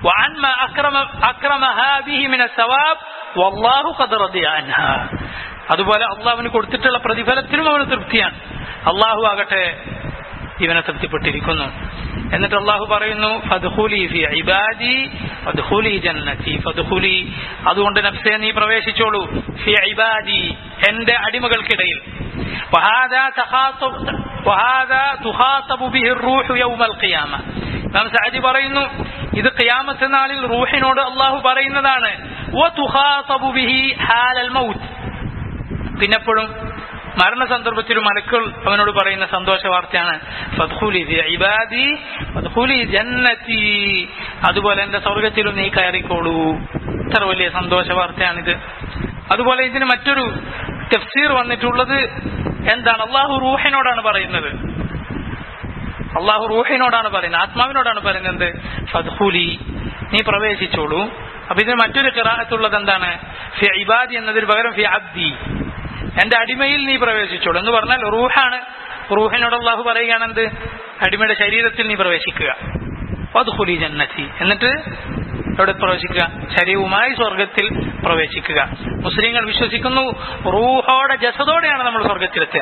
അതുപോലെ അള്ളാഹുവിന് കൊടുത്തിട്ടുള്ള പ്രതിഫലത്തിനും അവന് തൃപ്തിയാണ് അള്ളാഹു ആകട്ടെ ഇവനെ തൃപ്തിപ്പെട്ടിരിക്കുന്നു എന്നിട്ട് അള്ളാഹു പറയുന്നു ഫദ്ഖുലി ഫി ഇബാദി ഫദ്ഖുലി ജന്നതി ഫദ്ഖുലി അതുകൊണ്ട് നഫ്സെ നീ പ്രവേശിച്ചോളൂ ഫി ഇബാദി എന്റെ അടിമകൾക്കിടയിൽ وهذا تخاطب وهذا تخاطب به الروح يوم القيامة നാം സഅദി പറയുന്നു ഇത് ഖിയാമത്ത് നാളിൽ റൂഹിനോട് അള്ളാഹു പറയുന്നതാണ് وتخاطب به حال الموت പിന്നെപ്പോഴും മരണസന്ദർഭത്തിൽ മലക്കൾ അവനോട് പറയുന്ന സന്തോഷ വാർത്തയാണ് അതുപോലെ എന്റെ സ്വർഗത്തിലും നീ കയറിക്കോളൂ ഇത്ര വലിയ സന്തോഷ വാർത്തയാണിത് അതുപോലെ ഇതിന് മറ്റൊരു തഫ്സീർ വന്നിട്ടുള്ളത് എന്താണ് അള്ളാഹു റൂഹിനോടാണ് പറയുന്നത് അള്ളാഹു റൂഹിനോടാണ് പറയുന്നത് ആത്മാവിനോടാണ് പറയുന്നത് ഫദ്ഹുലി നീ പ്രവേശിച്ചോളൂ അപ്പൊ ഇതിന് മറ്റൊരു കിറാത്തുള്ളത് എന്താണ് ഫി ഇബാദി എന്നതിന് പകരം ഫി അബ്ദി എന്റെ അടിമയിൽ നീ പ്രവേശിച്ചോളൂ എന്ന് പറഞ്ഞാൽ റൂഹാണ് റൂഹിനോട് അള്ളാഹു പറയുകയാണ് എന്ത് അടിമയുടെ ശരീരത്തിൽ നീ പ്രവേശിക്കുക വധുഹുലി ജന്നത്തി എന്നിട്ട് എവിടെ പ്രവേശിക്കുക ശരീരവുമായി സ്വർഗത്തിൽ പ്രവേശിക്കുക മുസ്ലിങ്ങൾ വിശ്വസിക്കുന്നു റൂഹോടെ ജസദോടെയാണ് നമ്മൾ സ്വർഗത്തിലെത്തുക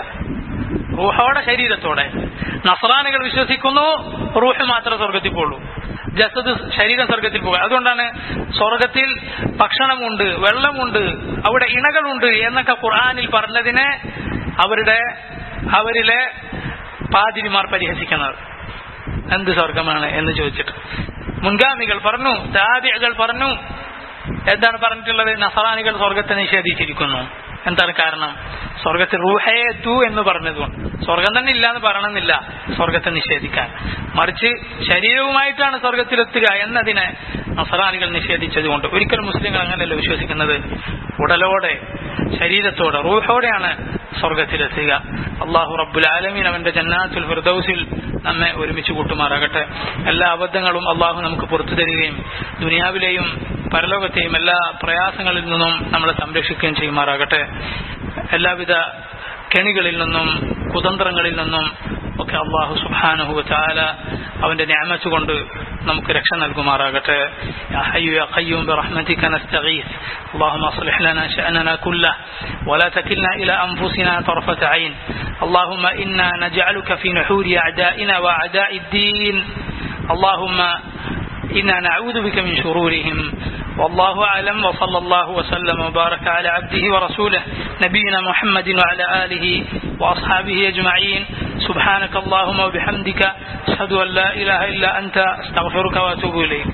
റൂഹോടെ ശരീരത്തോടെ നസ്രാനികൾ വിശ്വസിക്കുന്നു റൂഹ് മാത്രമേ സ്വർഗത്തിൽ പോകുള്ളൂ ജസദ് ശരീരം സ്വർഗത്തിൽ പോകുക അതുകൊണ്ടാണ് സ്വർഗത്തിൽ ഭക്ഷണമുണ്ട് വെള്ളമുണ്ട് അവിടെ ഇണകളുണ്ട് എന്നൊക്കെ ഖുർആാനിൽ പറഞ്ഞതിനെ അവരുടെ അവരിലെ പാതിരിമാർ പരിഹസിക്കുന്നത് എന്ത് സ്വർഗമാണ് എന്ന് ചോദിച്ചിട്ട് മുൻഗാമികൾ പറഞ്ഞു താബികൾ പറഞ്ഞു എന്താണ് പറഞ്ഞിട്ടുള്ളത് നസറാനികൾ സ്വർഗത്തെ നിഷേധിച്ചിരിക്കുന്നു എന്താണ് കാരണം സ്വർഗത്തിൽ റൂഹേത്തു എന്ന് പറഞ്ഞതുകൊണ്ട് സ്വർഗം തന്നെ ഇല്ല എന്ന് പറയണമെന്നില്ല സ്വർഗത്തെ നിഷേധിക്കാൻ മറിച്ച് ശരീരവുമായിട്ടാണ് സ്വർഗത്തിലെത്തുക എന്നതിനെ നസറാനികൾ നിഷേധിച്ചതുകൊണ്ട് ഒരിക്കലും മുസ്ലിങ്ങൾ അങ്ങനെയല്ല വിശ്വസിക്കുന്നത് ഉടലോടെ ശരീരത്തോടെ റൂഹോടെയാണ് സ്വർഗത്തിലെത്തുക അള്ളാഹു റബ്ബുൽ ആലമീൻ അവന്റെ ജന്നാത്തുൽ ഫിർദൌസിൽ നമ്മെ ഒരുമിച്ച് കൂട്ടുമാറാകട്ടെ എല്ലാ അബദ്ധങ്ങളും അള്ളാഹു നമുക്ക് പുറത്തു തരികയും ദുനിയാവിലെയും പരലോകത്തെയും എല്ലാ പ്രയാസങ്ങളിൽ നിന്നും നമ്മളെ സംരക്ഷിക്കുകയും ചെയ്യുമാറാകട്ടെ എല്ലാവിധ കെണികളിൽ നിന്നും കുതന്ത്രങ്ങളിൽ നിന്നും ഒക്കെ അള്ളാഹു സുബാനഹു ചാല അവന്റെ ഞാമത്ത് കൊണ്ട് നമുക്ക് രക്ഷ നൽകുമാറാകട്ടെ يا حي يا قيوم برحمتك نستغيث اللهم اصلح لنا شأننا كله ولا تكلنا إلى أنفسنا طرفة عين اللهم إنا نجعلك في نحور أعدائنا وأعداء الدين اللهم إنا نعوذ بك من شرورهم والله أعلم وصلى الله وسلم وبارك على عبده ورسوله نبينا محمد وعلى آله وأصحابه أجمعين سبحانك اللهم وبحمدك أشهد أن لا إله إلا أنت أستغفرك وأتوب إليك